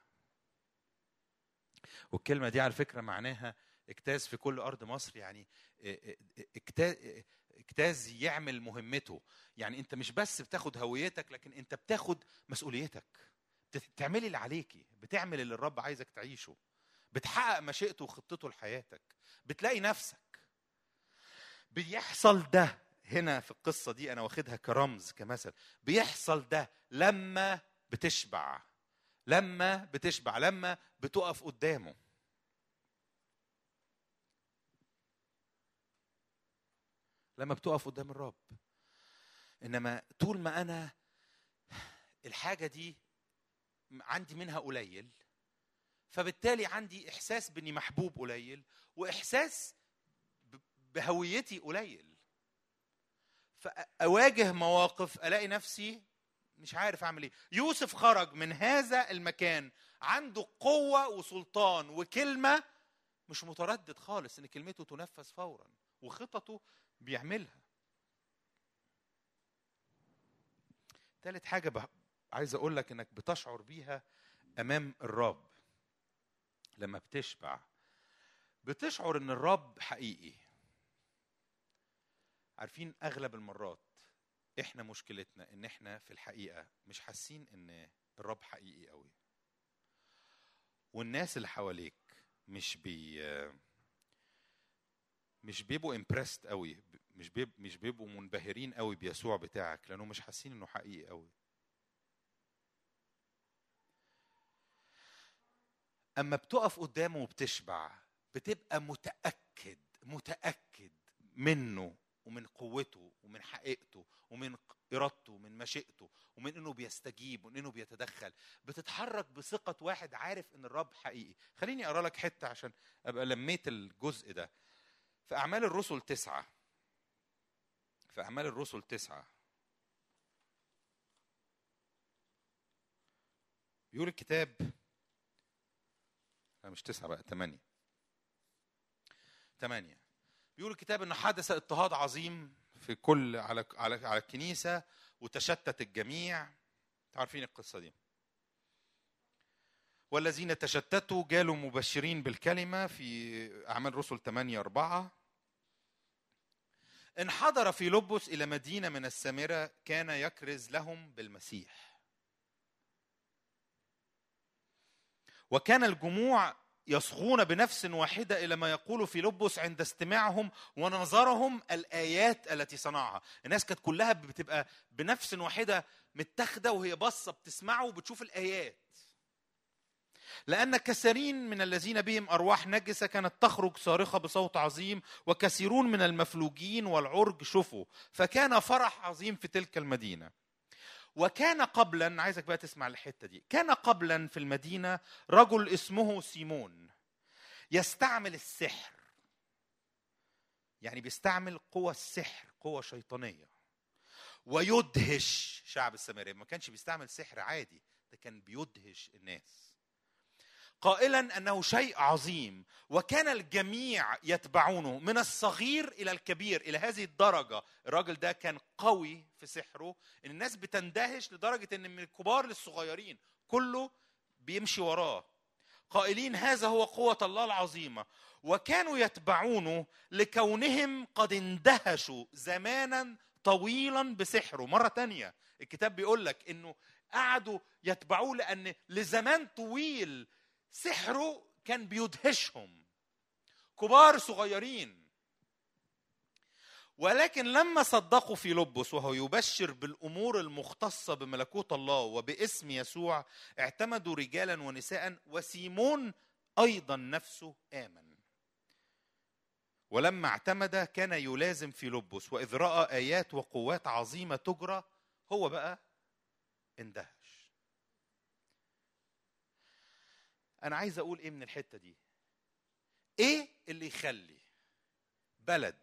والكلمه دي على فكره معناها اجتاز في كل ارض مصر يعني اجتاز اجتاز يعمل مهمته يعني انت مش بس بتاخد هويتك لكن انت بتاخد مسؤوليتك بتعملي اللي عليكي بتعمل اللي الرب عايزك تعيشه بتحقق مشيئته وخطته لحياتك بتلاقي نفسك بيحصل ده هنا في القصه دي انا واخدها كرمز كمثل بيحصل ده لما بتشبع لما بتشبع لما بتقف قدامه لما بتقف قدام الرب انما طول ما انا الحاجه دي عندي منها قليل فبالتالي عندي احساس باني محبوب قليل واحساس بهويتي قليل فاواجه مواقف الاقي نفسي مش عارف اعمل ايه يوسف خرج من هذا المكان عنده قوه وسلطان وكلمه مش متردد خالص ان كلمته تنفذ فورا وخططه بيعملها ثالث حاجه بح... عايز اقول لك انك بتشعر بيها امام الرب لما بتشبع بتشعر ان الرب حقيقي عارفين اغلب المرات احنا مشكلتنا ان احنا في الحقيقه مش حاسين ان الرب حقيقي قوي والناس اللي حواليك مش بي مش بيبقوا امبرست قوي مش بيب مش بيبقوا منبهرين قوي بيسوع بتاعك لانهم مش حاسين انه حقيقي قوي اما بتقف قدامه وبتشبع بتبقى متاكد متاكد منه ومن قوته ومن حقيقته ومن ارادته ومن مشيئته ومن انه بيستجيب ومن انه بيتدخل بتتحرك بثقه واحد عارف ان الرب حقيقي خليني اقرا لك حته عشان ابقى لميت الجزء ده في اعمال الرسل تسعه في اعمال الرسل تسعه بيقول الكتاب لا مش تسعه بقى ثمانيه ثمانيه بيقول الكتاب انه حدث اضطهاد عظيم في كل على على على الكنيسه وتشتت الجميع عارفين القصه دي والذين تشتتوا جالوا مبشرين بالكلمه في اعمال رسل 8 4 انحدر في لبس الى مدينه من السامره كان يكرز لهم بالمسيح وكان الجموع يصغون بنفس واحدة إلى ما يقول في لبس عند استماعهم ونظرهم الآيات التي صنعها الناس كانت كلها بتبقى بنفس واحدة متاخدة وهي باصة بتسمعه وبتشوف الآيات لأن كثيرين من الذين بهم أرواح نجسة كانت تخرج صارخة بصوت عظيم وكثيرون من المفلوجين والعرج شفوا فكان فرح عظيم في تلك المدينة وكان قبلا عايزك بقى تسمع الحته دي كان قبلا في المدينه رجل اسمه سيمون يستعمل السحر يعني بيستعمل قوى السحر قوى شيطانيه ويدهش شعب السامريه ما كانش بيستعمل سحر عادي ده كان بيدهش الناس قائلا انه شيء عظيم وكان الجميع يتبعونه من الصغير الى الكبير الى هذه الدرجه الراجل ده كان قوي في سحره ان الناس بتندهش لدرجه ان من الكبار للصغيرين كله بيمشي وراه قائلين هذا هو قوه الله العظيمه وكانوا يتبعونه لكونهم قد اندهشوا زمانا طويلا بسحره مره تانية الكتاب بيقول لك انه قعدوا يتبعوه لان لزمان طويل سحره كان بيدهشهم كبار صغيرين ولكن لما صدقوا في لبس وهو يبشر بالامور المختصه بملكوت الله وباسم يسوع اعتمدوا رجالا ونساء وسيمون ايضا نفسه امن ولما اعتمد كان يلازم في لبس واذ راى ايات وقوات عظيمه تجرى هو بقى اندهش انا عايز اقول ايه من الحته دي ايه اللي يخلي بلد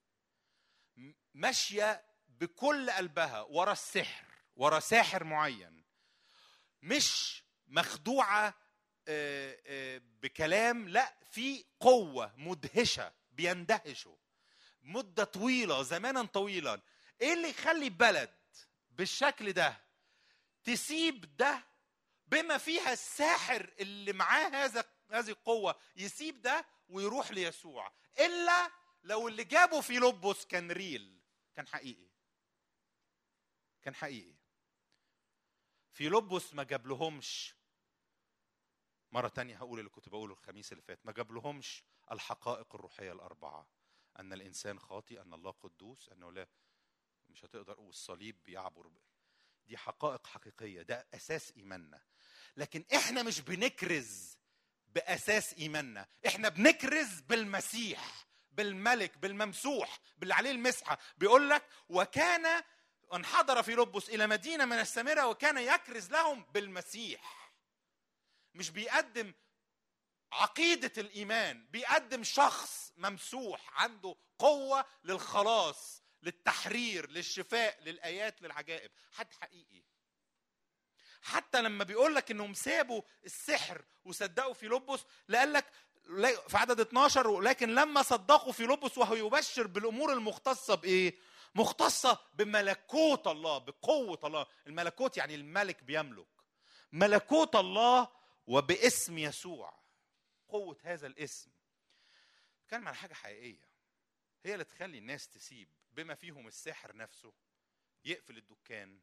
ماشيه بكل قلبها ورا السحر ورا ساحر معين مش مخدوعه آه، آه، بكلام لا في قوه مدهشه بيندهشوا مده طويله زمانا طويلا ايه اللي يخلي بلد بالشكل ده تسيب ده بما فيها الساحر اللي معاه هذا هذه القوه يسيب ده ويروح ليسوع الا لو اللي جابه في لبس كان ريل كان حقيقي كان حقيقي في لبس ما جاب لهمش مرة تانية هقول اللي كنت بقوله الخميس اللي فات ما جاب لهمش الحقائق الروحية الأربعة أن الإنسان خاطي أن الله قدوس أنه لا مش هتقدر والصليب بيعبر دي حقائق حقيقية ده أساس إيماننا لكن إحنا مش بنكرز بأساس إيماننا إحنا بنكرز بالمسيح بالملك بالممسوح باللي عليه المسحة بيقول لك وكان انحدر في لبس إلى مدينة من السامرة وكان يكرز لهم بالمسيح مش بيقدم عقيدة الإيمان بيقدم شخص ممسوح عنده قوة للخلاص للتحرير للشفاء للآيات للعجائب حد حقيقي حتى لما بيقول لك انهم سابوا السحر وصدقوا في لبس لقال لك في عدد 12 ولكن لما صدقوا في لبس وهو يبشر بالامور المختصه بايه؟ مختصه بملكوت الله بقوه الله، الملكوت يعني الملك بيملك. ملكوت الله وباسم يسوع. قوه هذا الاسم. كان على حاجه حقيقيه. هي اللي تخلي الناس تسيب بما فيهم الساحر نفسه يقفل الدكان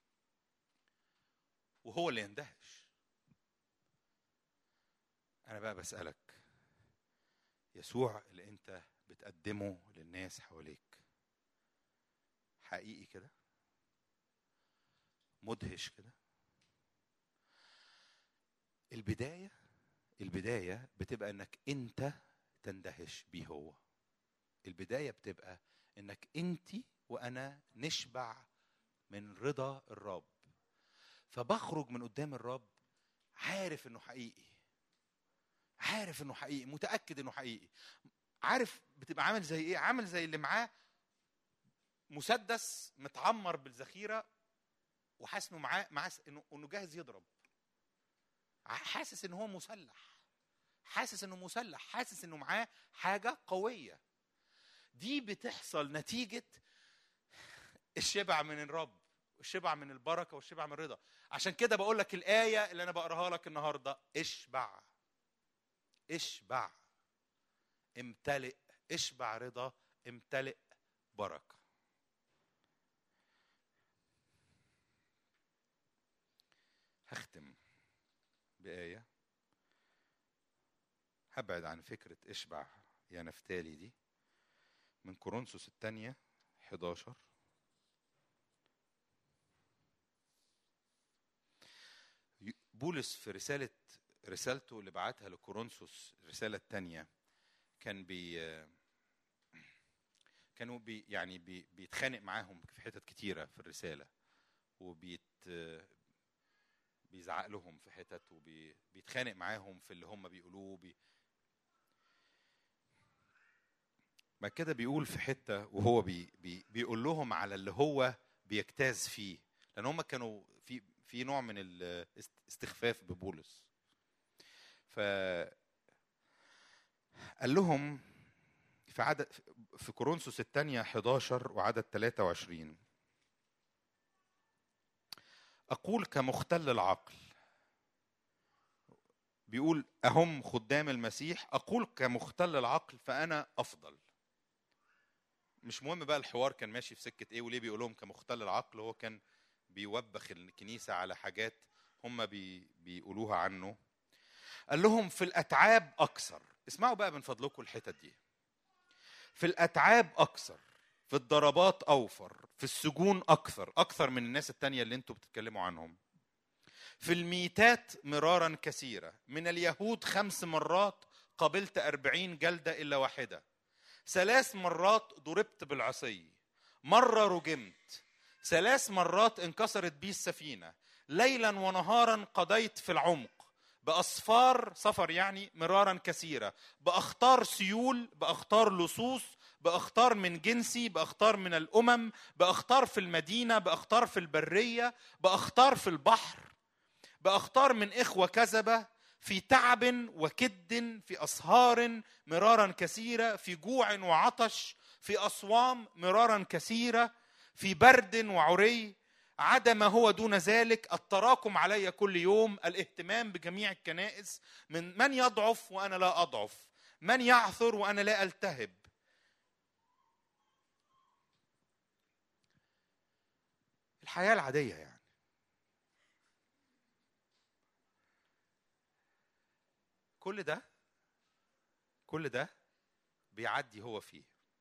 وهو اللي يندهش انا بقى بسالك يسوع اللي انت بتقدمه للناس حواليك حقيقي كده مدهش كده البدايه البدايه بتبقى انك انت تندهش بيه هو البدايه بتبقى انك انت وانا نشبع من رضا الرب فبخرج من قدام الرب عارف انه حقيقي عارف انه حقيقي متاكد انه حقيقي عارف بتبقى عامل زي ايه عامل زي اللي معاه مسدس متعمر بالذخيره وحاسس انه معاه معاه انه انه جاهز يضرب حاسس ان هو مسلح حاسس انه مسلح حاسس انه معاه حاجه قويه دي بتحصل نتيجه الشبع من الرب الشبع من البركه والشبع من الرضا عشان كده بقول لك الايه اللي انا بقراها لك النهارده اشبع اشبع امتلئ اشبع رضا امتلئ بركه هختم بآية هبعد عن فكرة اشبع يا نفتالي دي من كورنثوس الثانية 11 بولس في رسالة رسالته اللي بعتها لكورنثوس الرسالة الثانية كان بي كانوا بي يعني بي بيتخانق معاهم في حتت كتيرة في الرسالة وبيت بيزعق لهم في حتت وبيتخانق معاهم في اللي هم بيقولوه بي بعد كده بيقول في حته وهو بي بي بيقول لهم على اللي هو بيجتاز فيه لان هم كانوا في في نوع من الاستخفاف ببولس ف قال لهم في عدد في كورنثوس الثانية 11 وعدد 23 أقول كمختل العقل بيقول أهم خدام المسيح أقول كمختل العقل فأنا أفضل مش مهم بقى الحوار كان ماشي في سكة إيه وليه بيقول لهم كمختل العقل هو كان بيوبخ الكنيسة على حاجات هم بي بيقولوها عنه قال لهم في الأتعاب أكثر اسمعوا بقى من فضلكم الحتت دي في الأتعاب أكثر في الضربات أوفر في السجون أكثر أكثر من الناس التانية اللي انتوا بتتكلموا عنهم في الميتات مرارا كثيرة من اليهود خمس مرات قبلت أربعين جلدة إلا واحدة ثلاث مرات ضربت بالعصي مرة رجمت ثلاث مرات انكسرت بي السفينة ليلا ونهارا قضيت في العمق باصفار سفر يعني مرارا كثيره باخطار سيول باخطار لصوص باخطار من جنسي باخطار من الامم باخطار في المدينه باخطار في البريه باخطار في البحر باخطار من اخوه كذبه في تعب وكد في اسهار مرارا كثيره في جوع وعطش في اصوام مرارا كثيره في برد وعري عدم هو دون ذلك التراكم علي كل يوم الاهتمام بجميع الكنائس من من يضعف وانا لا اضعف من يعثر وانا لا التهب الحياه العاديه يعني كل ده كل ده بيعدي هو فيه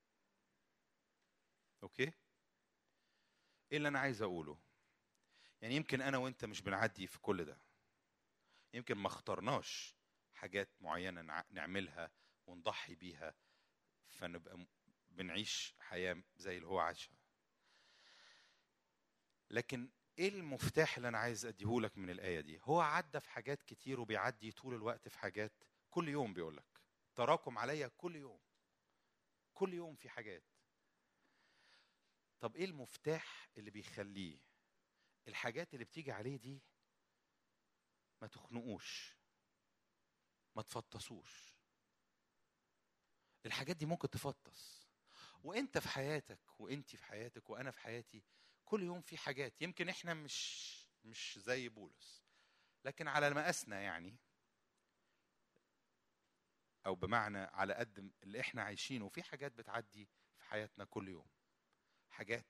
اوكي ايه اللي انا عايز اقوله يعني يمكن انا وانت مش بنعدي في كل ده يمكن ما اخترناش حاجات معينه نعملها ونضحي بيها فنبقى بنعيش حياه زي اللي هو عاشها لكن ايه المفتاح اللي انا عايز اديهولك من الايه دي هو عدى في حاجات كتير وبيعدي طول الوقت في حاجات كل يوم بيقول لك تراكم عليا كل يوم كل يوم في حاجات طب ايه المفتاح اللي بيخليه الحاجات اللي بتيجي عليه دي ما تخنقوش ما تفطسوش الحاجات دي ممكن تفطس وانت في حياتك وانت في حياتك وانا في حياتي كل يوم في حاجات يمكن احنا مش مش زي بولس لكن على مقاسنا يعني او بمعنى على قد اللي احنا عايشينه في حاجات بتعدي في حياتنا كل يوم حاجات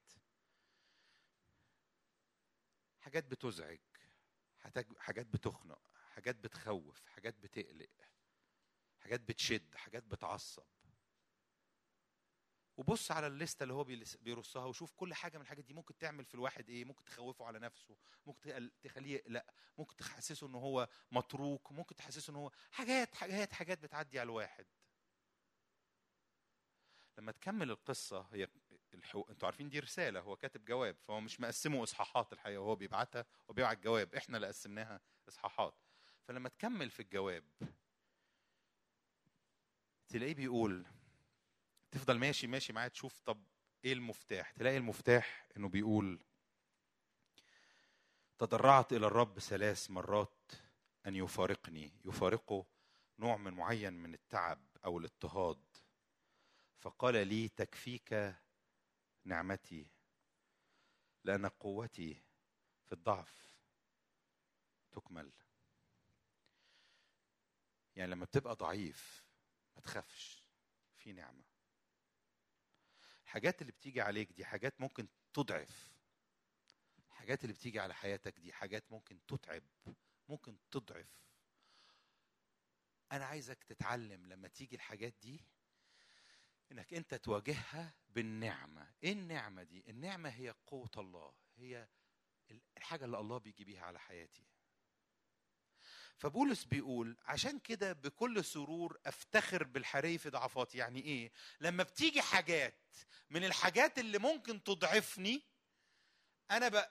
حاجات بتزعج حاجات بتخنق حاجات بتخوف حاجات بتقلق حاجات بتشد حاجات بتعصب وبص على الليسته اللي هو بيرصها وشوف كل حاجه من الحاجات دي ممكن تعمل في الواحد ايه ممكن تخوفه على نفسه ممكن تخليه يقلق ممكن تحسسه ان هو متروك ممكن تحسسه ان هو حاجات حاجات حاجات بتعدي على الواحد لما تكمل القصه هي الحو... انتوا عارفين دي رساله هو كاتب جواب فهو مش مقسمه اصحاحات الحقيقه وهو بيبعتها وبيبعت جواب احنا اللي قسمناها اصحاحات فلما تكمل في الجواب تلاقيه بيقول تفضل ماشي ماشي معاه تشوف طب ايه المفتاح تلاقي المفتاح انه بيقول تضرعت الى الرب ثلاث مرات ان يفارقني يفارقه نوع من معين من التعب او الاضطهاد فقال لي تكفيك نعمتي لان قوتي في الضعف تكمل يعني لما بتبقى ضعيف ما تخافش في نعمه الحاجات اللي بتيجي عليك دي حاجات ممكن تضعف الحاجات اللي بتيجي على حياتك دي حاجات ممكن تتعب ممكن تضعف انا عايزك تتعلم لما تيجي الحاجات دي انك انت تواجهها بالنعمه ايه النعمه دي النعمه هي قوه الله هي الحاجه اللي الله بيجي بيها على حياتي فبولس بيقول عشان كده بكل سرور افتخر بالحري في ضعفاتي يعني ايه لما بتيجي حاجات من الحاجات اللي ممكن تضعفني انا ب...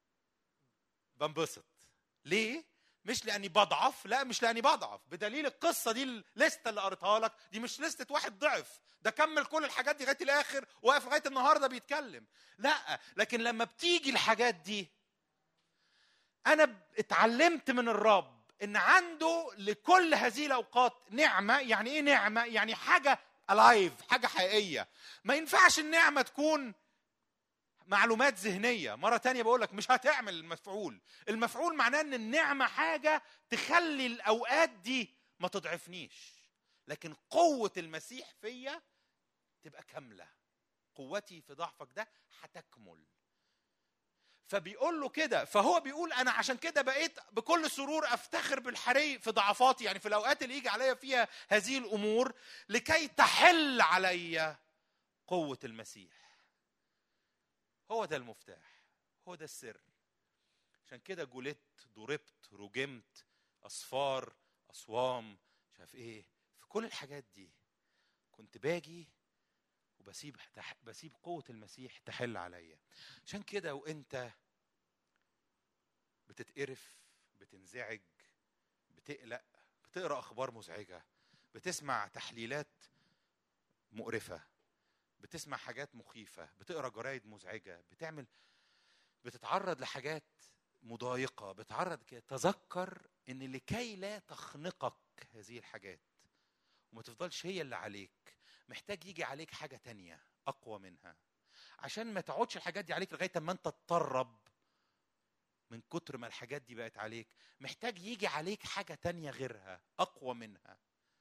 بنبسط ليه مش لاني بضعف لا مش لاني بضعف بدليل القصه دي الليسته اللي قريتها لك دي مش لسته واحد ضعف ده كمل كل الحاجات دي لغايه الاخر واقف لغايه النهارده بيتكلم لا لكن لما بتيجي الحاجات دي انا اتعلمت من الرب ان عنده لكل هذه الاوقات نعمه يعني ايه نعمه يعني حاجه الايف حاجه حقيقيه ما ينفعش النعمه تكون معلومات ذهنية مرة تانية بقول لك مش هتعمل المفعول المفعول معناه ان النعمة حاجة تخلي الأوقات دي ما تضعفنيش لكن قوة المسيح فيا تبقى كاملة قوتي في ضعفك ده هتكمل فبيقول له كده فهو بيقول انا عشان كده بقيت بكل سرور افتخر بالحري في ضعفاتي يعني في الاوقات اللي يجي عليا فيها هذه الامور لكي تحل عليا قوه المسيح هو ده المفتاح هو ده السر عشان كده جلدت ضربت رجمت اصفار اصوام مش عارف ايه في كل الحاجات دي كنت باجي وبسيب بسيب قوة المسيح تحل عليا عشان كده وانت بتتقرف بتنزعج بتقلق بتقرا اخبار مزعجه بتسمع تحليلات مقرفه بتسمع حاجات مخيفه بتقرا جرايد مزعجه بتعمل بتتعرض لحاجات مضايقه بتعرض كده تذكر ان لكي لا تخنقك هذه الحاجات وما تفضلش هي اللي عليك محتاج يجي عليك حاجه تانية اقوى منها عشان ما تقعدش الحاجات دي عليك لغايه ما انت تطرب من كتر ما الحاجات دي بقت عليك محتاج يجي عليك حاجه تانية غيرها اقوى منها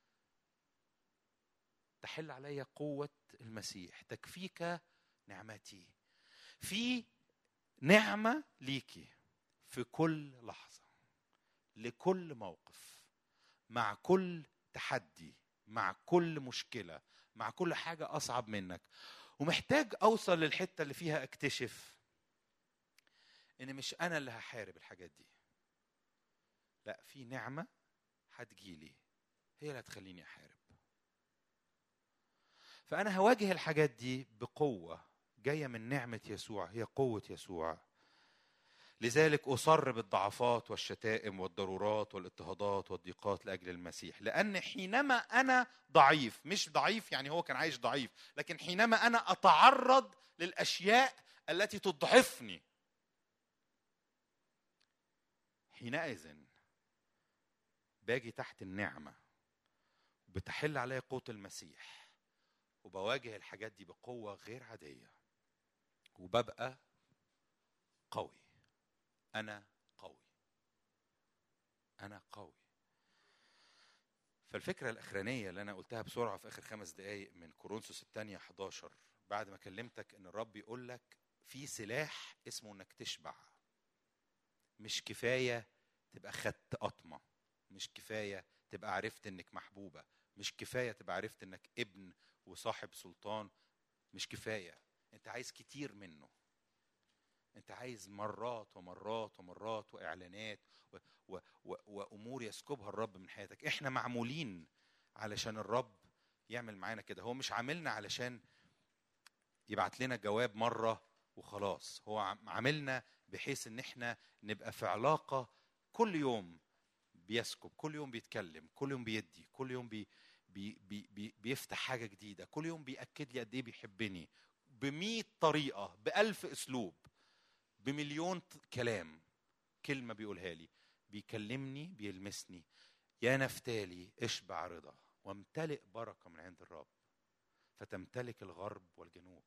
تحل علي قوه المسيح تكفيك نعمتي في نعمه ليكي في كل لحظه لكل موقف مع كل تحدي مع كل مشكله مع كل حاجه اصعب منك ومحتاج اوصل للحته اللي فيها اكتشف ان مش انا اللي هحارب الحاجات دي لا في نعمه هتجيلي هي اللي هتخليني احارب فانا هواجه الحاجات دي بقوه جايه من نعمه يسوع هي قوه يسوع لذلك اصر بالضعفات والشتائم والضرورات والاضطهادات والضيقات لاجل المسيح لان حينما انا ضعيف مش ضعيف يعني هو كان عايش ضعيف لكن حينما انا اتعرض للاشياء التي تضعفني حينئذ باجي تحت النعمه بتحل عليا قوه المسيح وبواجه الحاجات دي بقوه غير عاديه وببقى قوي انا قوي انا قوي فالفكره الاخرانيه اللي انا قلتها بسرعه في اخر خمس دقائق من كورنثوس الثانيه 11 بعد ما كلمتك ان الرب يقول لك في سلاح اسمه انك تشبع مش كفايه تبقى خدت قطمه مش كفايه تبقى عرفت انك محبوبه مش كفايه تبقى عرفت انك ابن وصاحب سلطان مش كفايه انت عايز كتير منه انت عايز مرات ومرات ومرات واعلانات و و و وامور يسكبها الرب من حياتك احنا معمولين علشان الرب يعمل معانا كده هو مش عاملنا علشان يبعت لنا جواب مره وخلاص هو عاملنا بحيث ان احنا نبقى في علاقه كل يوم بيسكب كل يوم بيتكلم كل يوم بيدي كل يوم بي بي بي بي بيفتح حاجه جديده كل يوم بياكد لي قد ايه بيحبني بمئة طريقه بألف اسلوب بمليون كلام كلمه بيقولها لي بيكلمني بيلمسني يا نفتالي اشبع رضا وامتلئ بركه من عند الرب فتمتلك الغرب والجنوب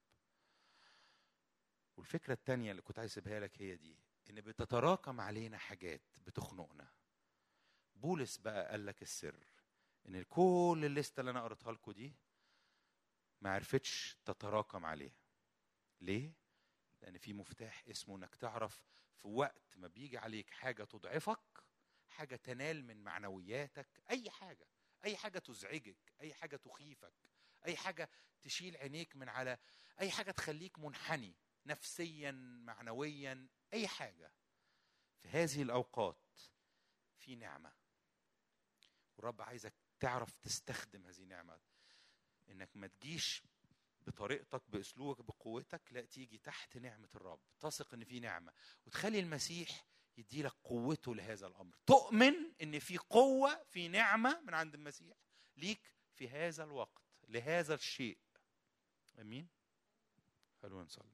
والفكره الثانيه اللي كنت عايز اسيبها لك هي دي ان بتتراكم علينا حاجات بتخنقنا بولس بقى قال لك السر ان كل الليسته اللي انا قريتها لكم دي ما عرفتش تتراكم عليه ليه لان في مفتاح اسمه انك تعرف في وقت ما بيجي عليك حاجه تضعفك حاجه تنال من معنوياتك اي حاجه اي حاجه تزعجك اي حاجه تخيفك اي حاجه تشيل عينيك من على اي حاجه تخليك منحني نفسيا معنويا اي حاجه في هذه الاوقات في نعمه والرب عايزك تعرف تستخدم هذه النعمه انك ما تجيش بطريقتك باسلوبك بقوتك لا تيجي تحت نعمه الرب تثق ان في نعمه وتخلي المسيح يدي لك قوته لهذا الامر تؤمن ان في قوه في نعمه من عند المسيح ليك في هذا الوقت لهذا الشيء امين خلونا نصلي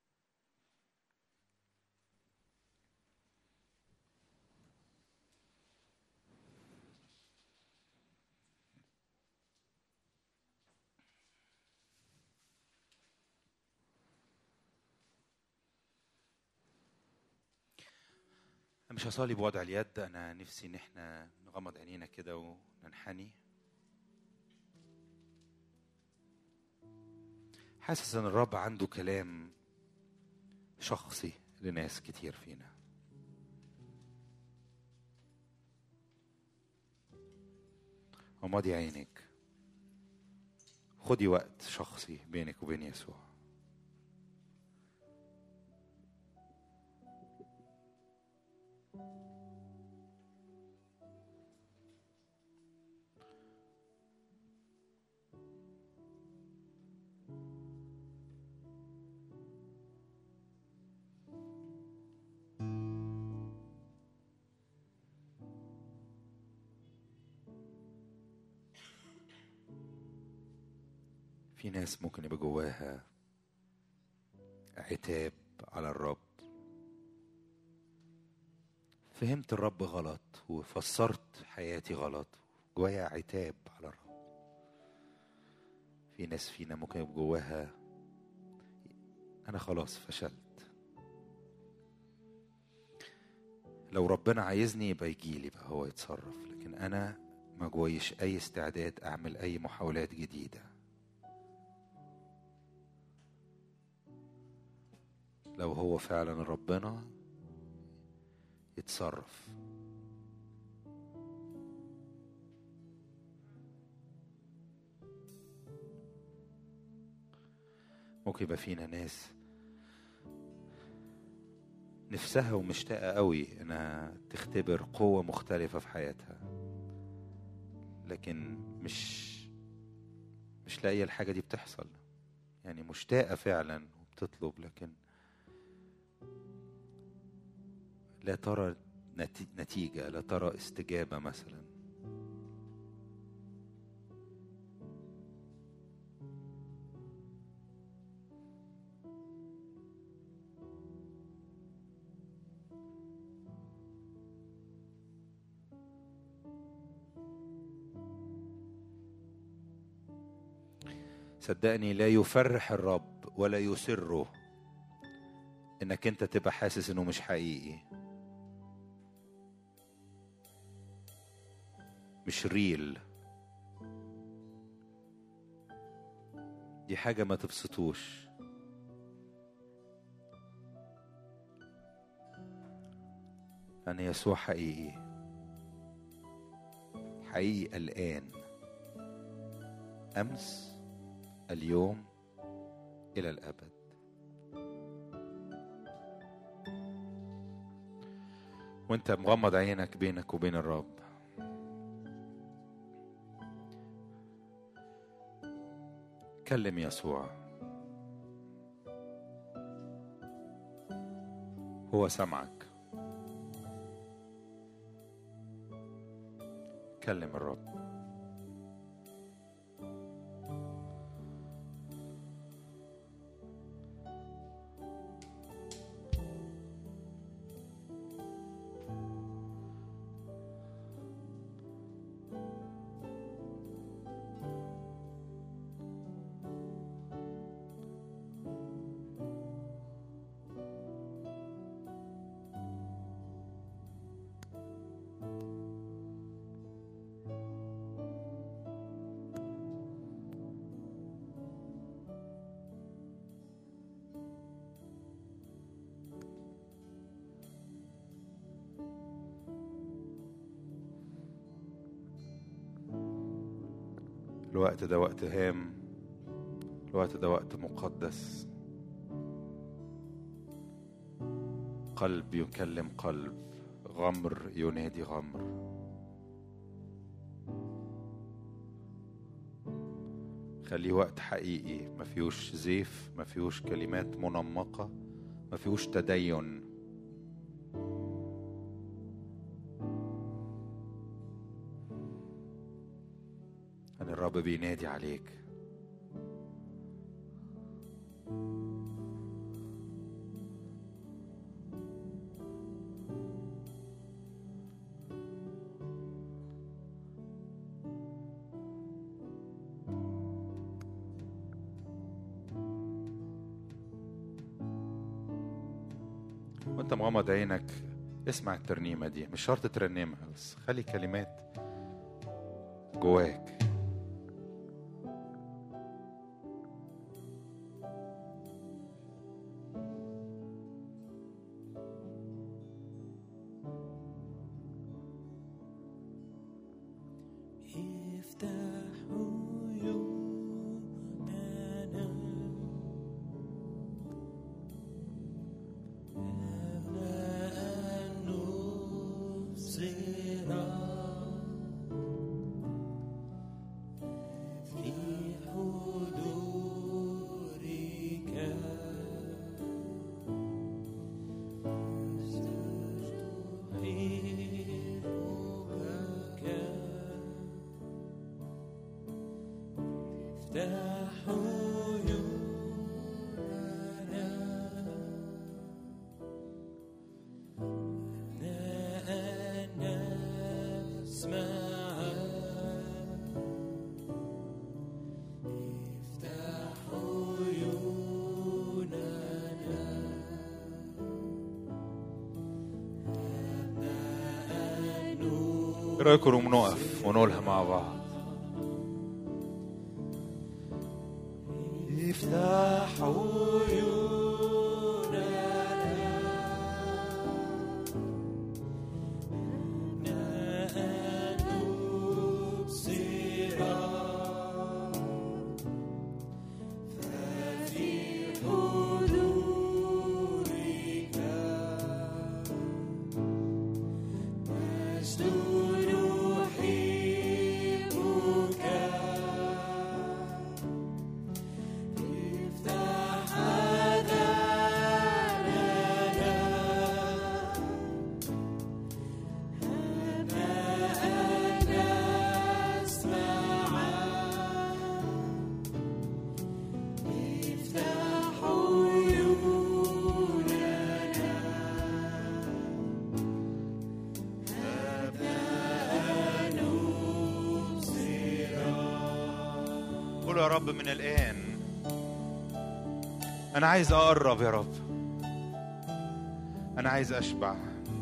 مش هصلي بوضع اليد انا نفسي ان احنا نغمض عينينا كده وننحني حاسس ان الرب عنده كلام شخصي لناس كتير فينا وماضي عينك خدي وقت شخصي بينك وبين يسوع في ناس ممكن يبقى جواها عتاب على الرب فهمت الرب غلط وفسرت حياتي غلط جوايا عتاب على الرب في ناس فينا ممكن يبقى جواها انا خلاص فشلت لو ربنا عايزني يبقى يجيلي بقى هو يتصرف لكن انا ما جوايش اي استعداد اعمل اي محاولات جديده لو هو فعلا ربنا يتصرف ممكن يبقى فينا ناس نفسها ومشتاقة قوي انها تختبر قوة مختلفة في حياتها لكن مش مش لاقية الحاجة دي بتحصل يعني مشتاقة فعلا وبتطلب لكن لا ترى نتيجة لا ترى استجابة مثلا صدقني لا يفرح الرب ولا يسره انك انت تبقى حاسس انه مش حقيقي مش ريل دي حاجة ما تبسطوش أن يسوع حقيقي حقيقي الآن أمس اليوم إلى الأبد وانت مغمض عينك بينك وبين الرب كلم يسوع هو سمعك كلم الرب الوقت ده وقت هام الوقت ده وقت مقدس قلب يكلم قلب غمر ينادي غمر خليه وقت حقيقي ما فيهوش زيف ما فيهوش كلمات منمقة ما فيهوش تدين أن الرب بينادي عليك وانت مغمض عينك اسمع الترنيمة دي مش شرط ترنمها بس خلي كلمات جواك افتح عيوننا أن نبصر في حضورك رايكم نقف ونقولها مع بعض افتح عيوننا أن نبصر ففي حضورك نسجد نحبك افتح آذاننا أنا أن نسمع افتح عيوننا أبناء نبصر قولوا يا رب من الآن أنا عايز أقرب يا رب أنا عايز أشبع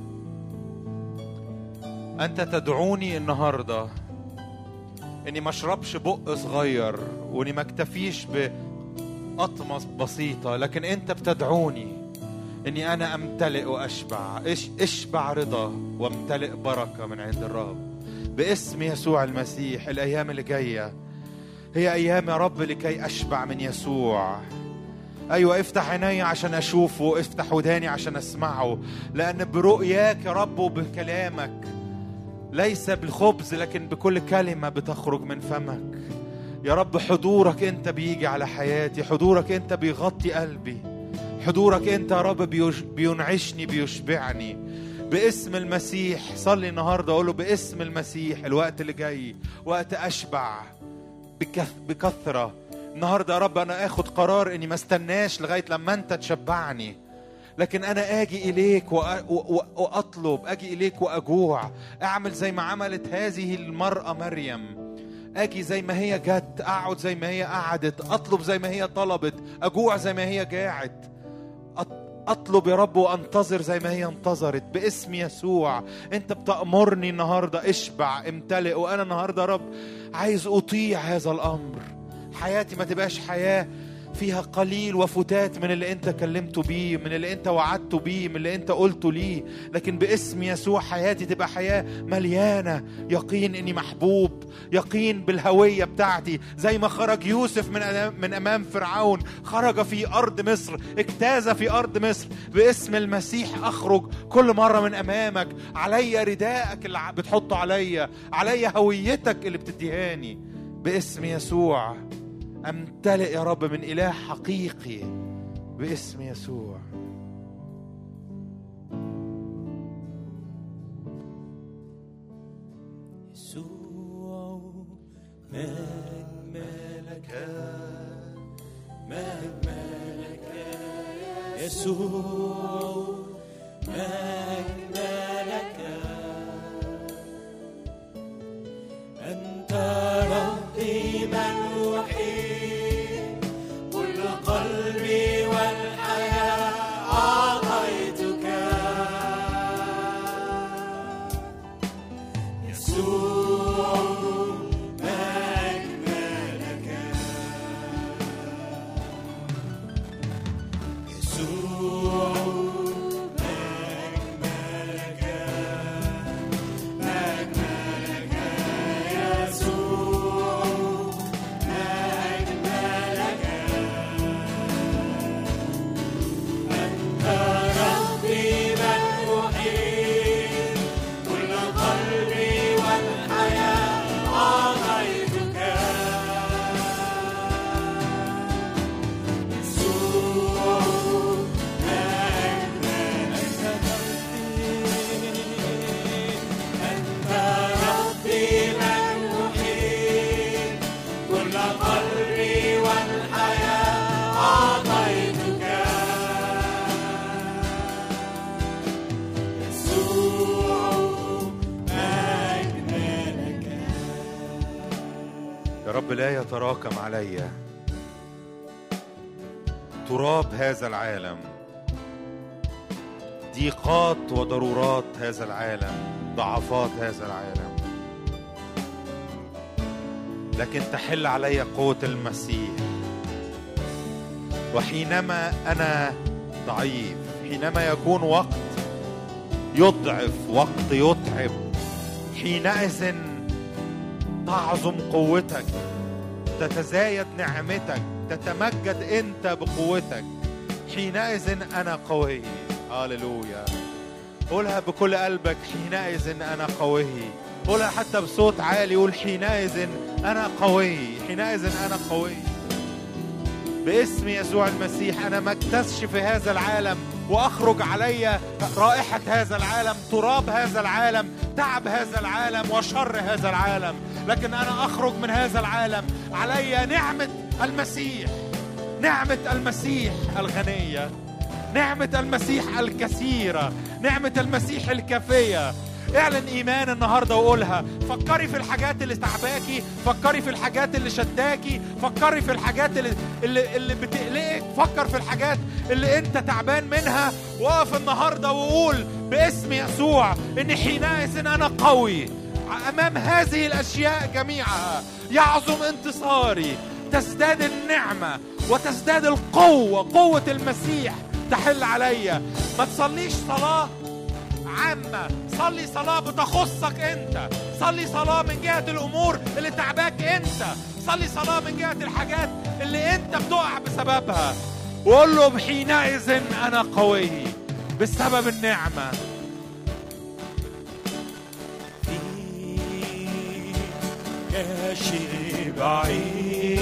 أنت تدعوني النهاردة إني ما أشربش بق صغير وإني ما أكتفيش بقطمة بسيطة لكن أنت بتدعوني إني أنا أمتلئ وأشبع إش اشبع رضا وامتلئ بركة من عند الرب باسم يسوع المسيح الأيام اللي جاية هي ايام يا رب لكي اشبع من يسوع ايوه افتح عيني عشان اشوفه افتح وداني عشان اسمعه لان برؤياك يا رب وبكلامك ليس بالخبز لكن بكل كلمه بتخرج من فمك يا رب حضورك انت بيجي على حياتي حضورك انت بيغطي قلبي حضورك انت يا رب بيش- بينعشني بيشبعني باسم المسيح صلي النهارده اقول له باسم المسيح الوقت اللي جاي وقت اشبع بكث بكثرة النهاردة يا رب أنا آخد قرار إني ما استناش لغاية لما أنت تشبعني لكن أنا آجي إليك وأ- و- و- وأطلب آجي إليك وأجوع أعمل زي ما عملت هذه المرأة مريم أجي زي ما هي جت أقعد زي ما هي قعدت أطلب زي ما هي طلبت أجوع زي ما هي جاعت أط- اطلب يا رب وانتظر زي ما هي انتظرت باسم يسوع انت بتامرني النهارده اشبع امتلئ وانا النهارده يا رب عايز اطيع هذا الامر حياتي ما تبقاش حياه فيها قليل وفتات من اللي انت كلمته بيه من اللي انت وعدته بيه من اللي انت قلته ليه لكن باسم يسوع حياتي تبقى حياه مليانه يقين اني محبوب يقين بالهويه بتاعتي زي ما خرج يوسف من أمام- من امام فرعون خرج في ارض مصر اجتاز في ارض مصر باسم المسيح اخرج كل مره من امامك عليا رداءك اللي ع- بتحطه عليا عليا هويتك اللي بتديهاني باسم يسوع امتلئ يا رب من اله حقيقي باسم يسوع يسوع مجملك مجملك يسوع مجملك أنت ربي من وحيد كل قلبي والحياة أعطيتك يسوع مجملك يسوع مجملك مجملك يسوع مجملك أنت ربي من أحيي كل قلبي والحياة أعطيتك يسوع أنت ربي من أحيي كل قلبي والحياة أعطيتك يسوع أجملك يا رب لا يتراكم علي تراب هذا العالم ضيقات وضرورات هذا العالم ضعفات هذا العالم لكن تحل علي قوة المسيح وحينما أنا ضعيف حينما يكون وقت يضعف وقت يتعب حينئذ تعظم قوتك تتزايد نعمتك تتمجد انت بقوتك حينئذ انا قوي هاللويا قولها بكل قلبك حينئذ انا قوي قولها حتى بصوت عالي قول حينئذ انا قوي حينئذ انا قوي باسم يسوع المسيح انا ما اكتسش في هذا العالم واخرج علي رائحه هذا العالم تراب هذا العالم تعب هذا العالم وشر هذا العالم لكن انا اخرج من هذا العالم علي نعمه المسيح نعمه المسيح الغنيه نعمه المسيح الكثيره نعمه المسيح الكافيه اعلن ايمان النهارده وقولها فكري في الحاجات اللي تعباكي فكري في الحاجات اللي شداكي فكري في الحاجات اللي اللي, اللي بتقلقك فكر في الحاجات اللي انت تعبان منها وقف النهارده وقول باسم يسوع ان حينئذ انا قوي امام هذه الاشياء جميعها يعظم انتصاري تزداد النعمه وتزداد القوه قوه المسيح تحل عليا ما تصليش صلاه عامة صلي صلاة بتخصك انت صلي صلاة من جهة الامور اللي تعباك انت صلي صلاة من جهة الحاجات اللي انت بتقع بسببها وقول له حينئذ انا قوي بسبب النعمة فيك شبعي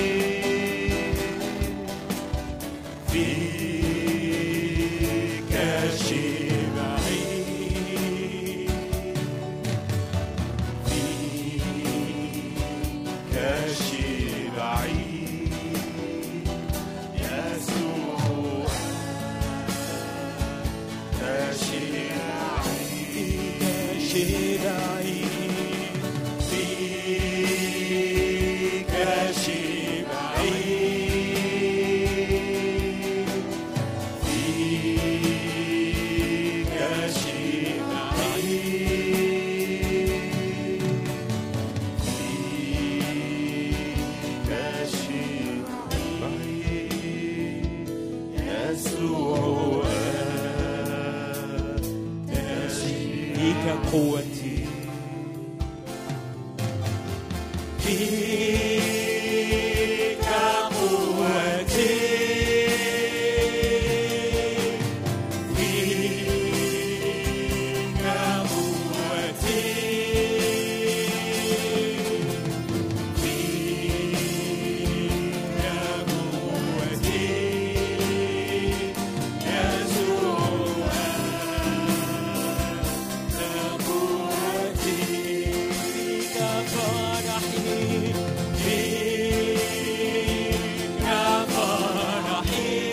فيك شبعي فيك شبعي يسوع شبعي شبعي فيك شبعي فيك شبعي فيك شبعي يسوع فيك قوتي فيك قوتي فيك قوتي فيك قوتي يسوع قوتي فيك فرحي فيك فرحي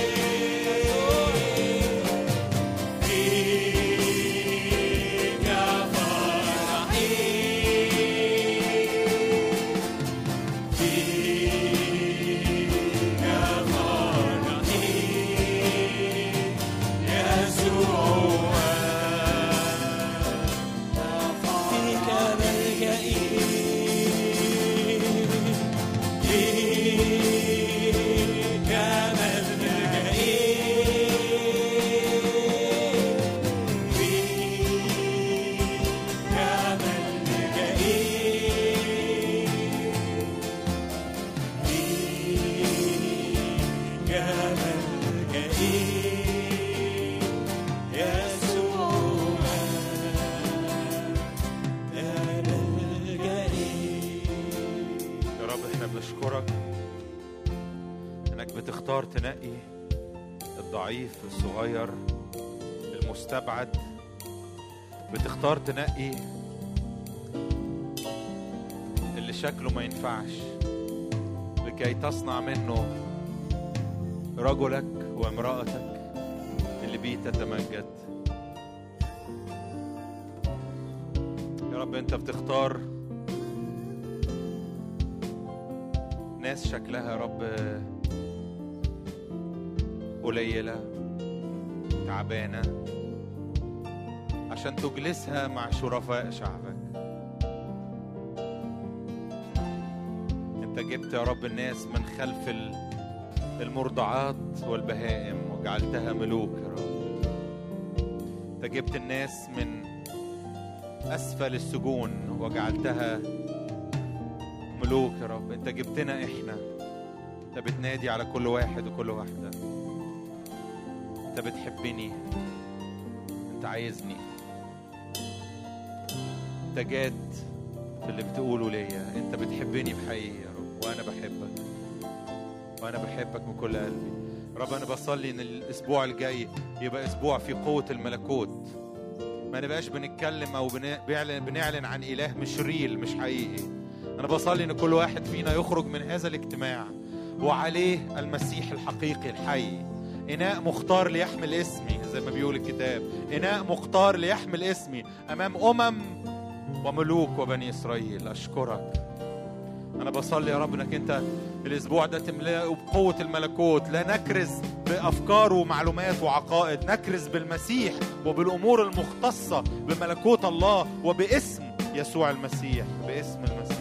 فيك فرحي فيك فرحي يسوع فيك ملجئي فيك ملجئي فيك ملجئي فيك ملجئي يسوع يا ملجئي يا رب احنا بنشكرك انك بتختار تنقي الضعيف الصغير المستبعد بتختار تنقي اللي شكله ما ينفعش لكي تصنع منه رجلك وامرأتك اللي بيه تتمجد يا رب انت بتختار ناس شكلها يا رب قليلة تعبانة عشان تجلسها مع شرفاء شعبك انت جبت يا رب الناس من خلف ال- المرضعات والبهائم وجعلتها ملوك يا رب انت جبت الناس من اسفل السجون وجعلتها ملوك يا رب انت جبتنا احنا انت بتنادي على كل واحد وكل واحده انت بتحبني انت عايزني انت جاد في اللي بتقوله ليا انت بتحبني بحقيقه يا رب وانا بحبك وانا بحبك من كل قلبي رب انا بصلي ان الاسبوع الجاي يبقى اسبوع في قوه الملكوت ما نبقاش بنتكلم او بن- بيعلن- بنعلن عن اله مش ريل مش حقيقي انا بصلي ان كل واحد فينا يخرج من هذا الاجتماع وعليه المسيح الحقيقي الحي اناء مختار ليحمل اسمي زي ما بيقول الكتاب اناء مختار ليحمل اسمي امام امم وملوك وبني اسرائيل اشكرك انا بصلي يا رب انك انت الاسبوع ده تملاه بقوه الملكوت لا نكرز بافكار ومعلومات وعقائد نكرز بالمسيح وبالامور المختصه بملكوت الله وباسم يسوع المسيح باسم المسيح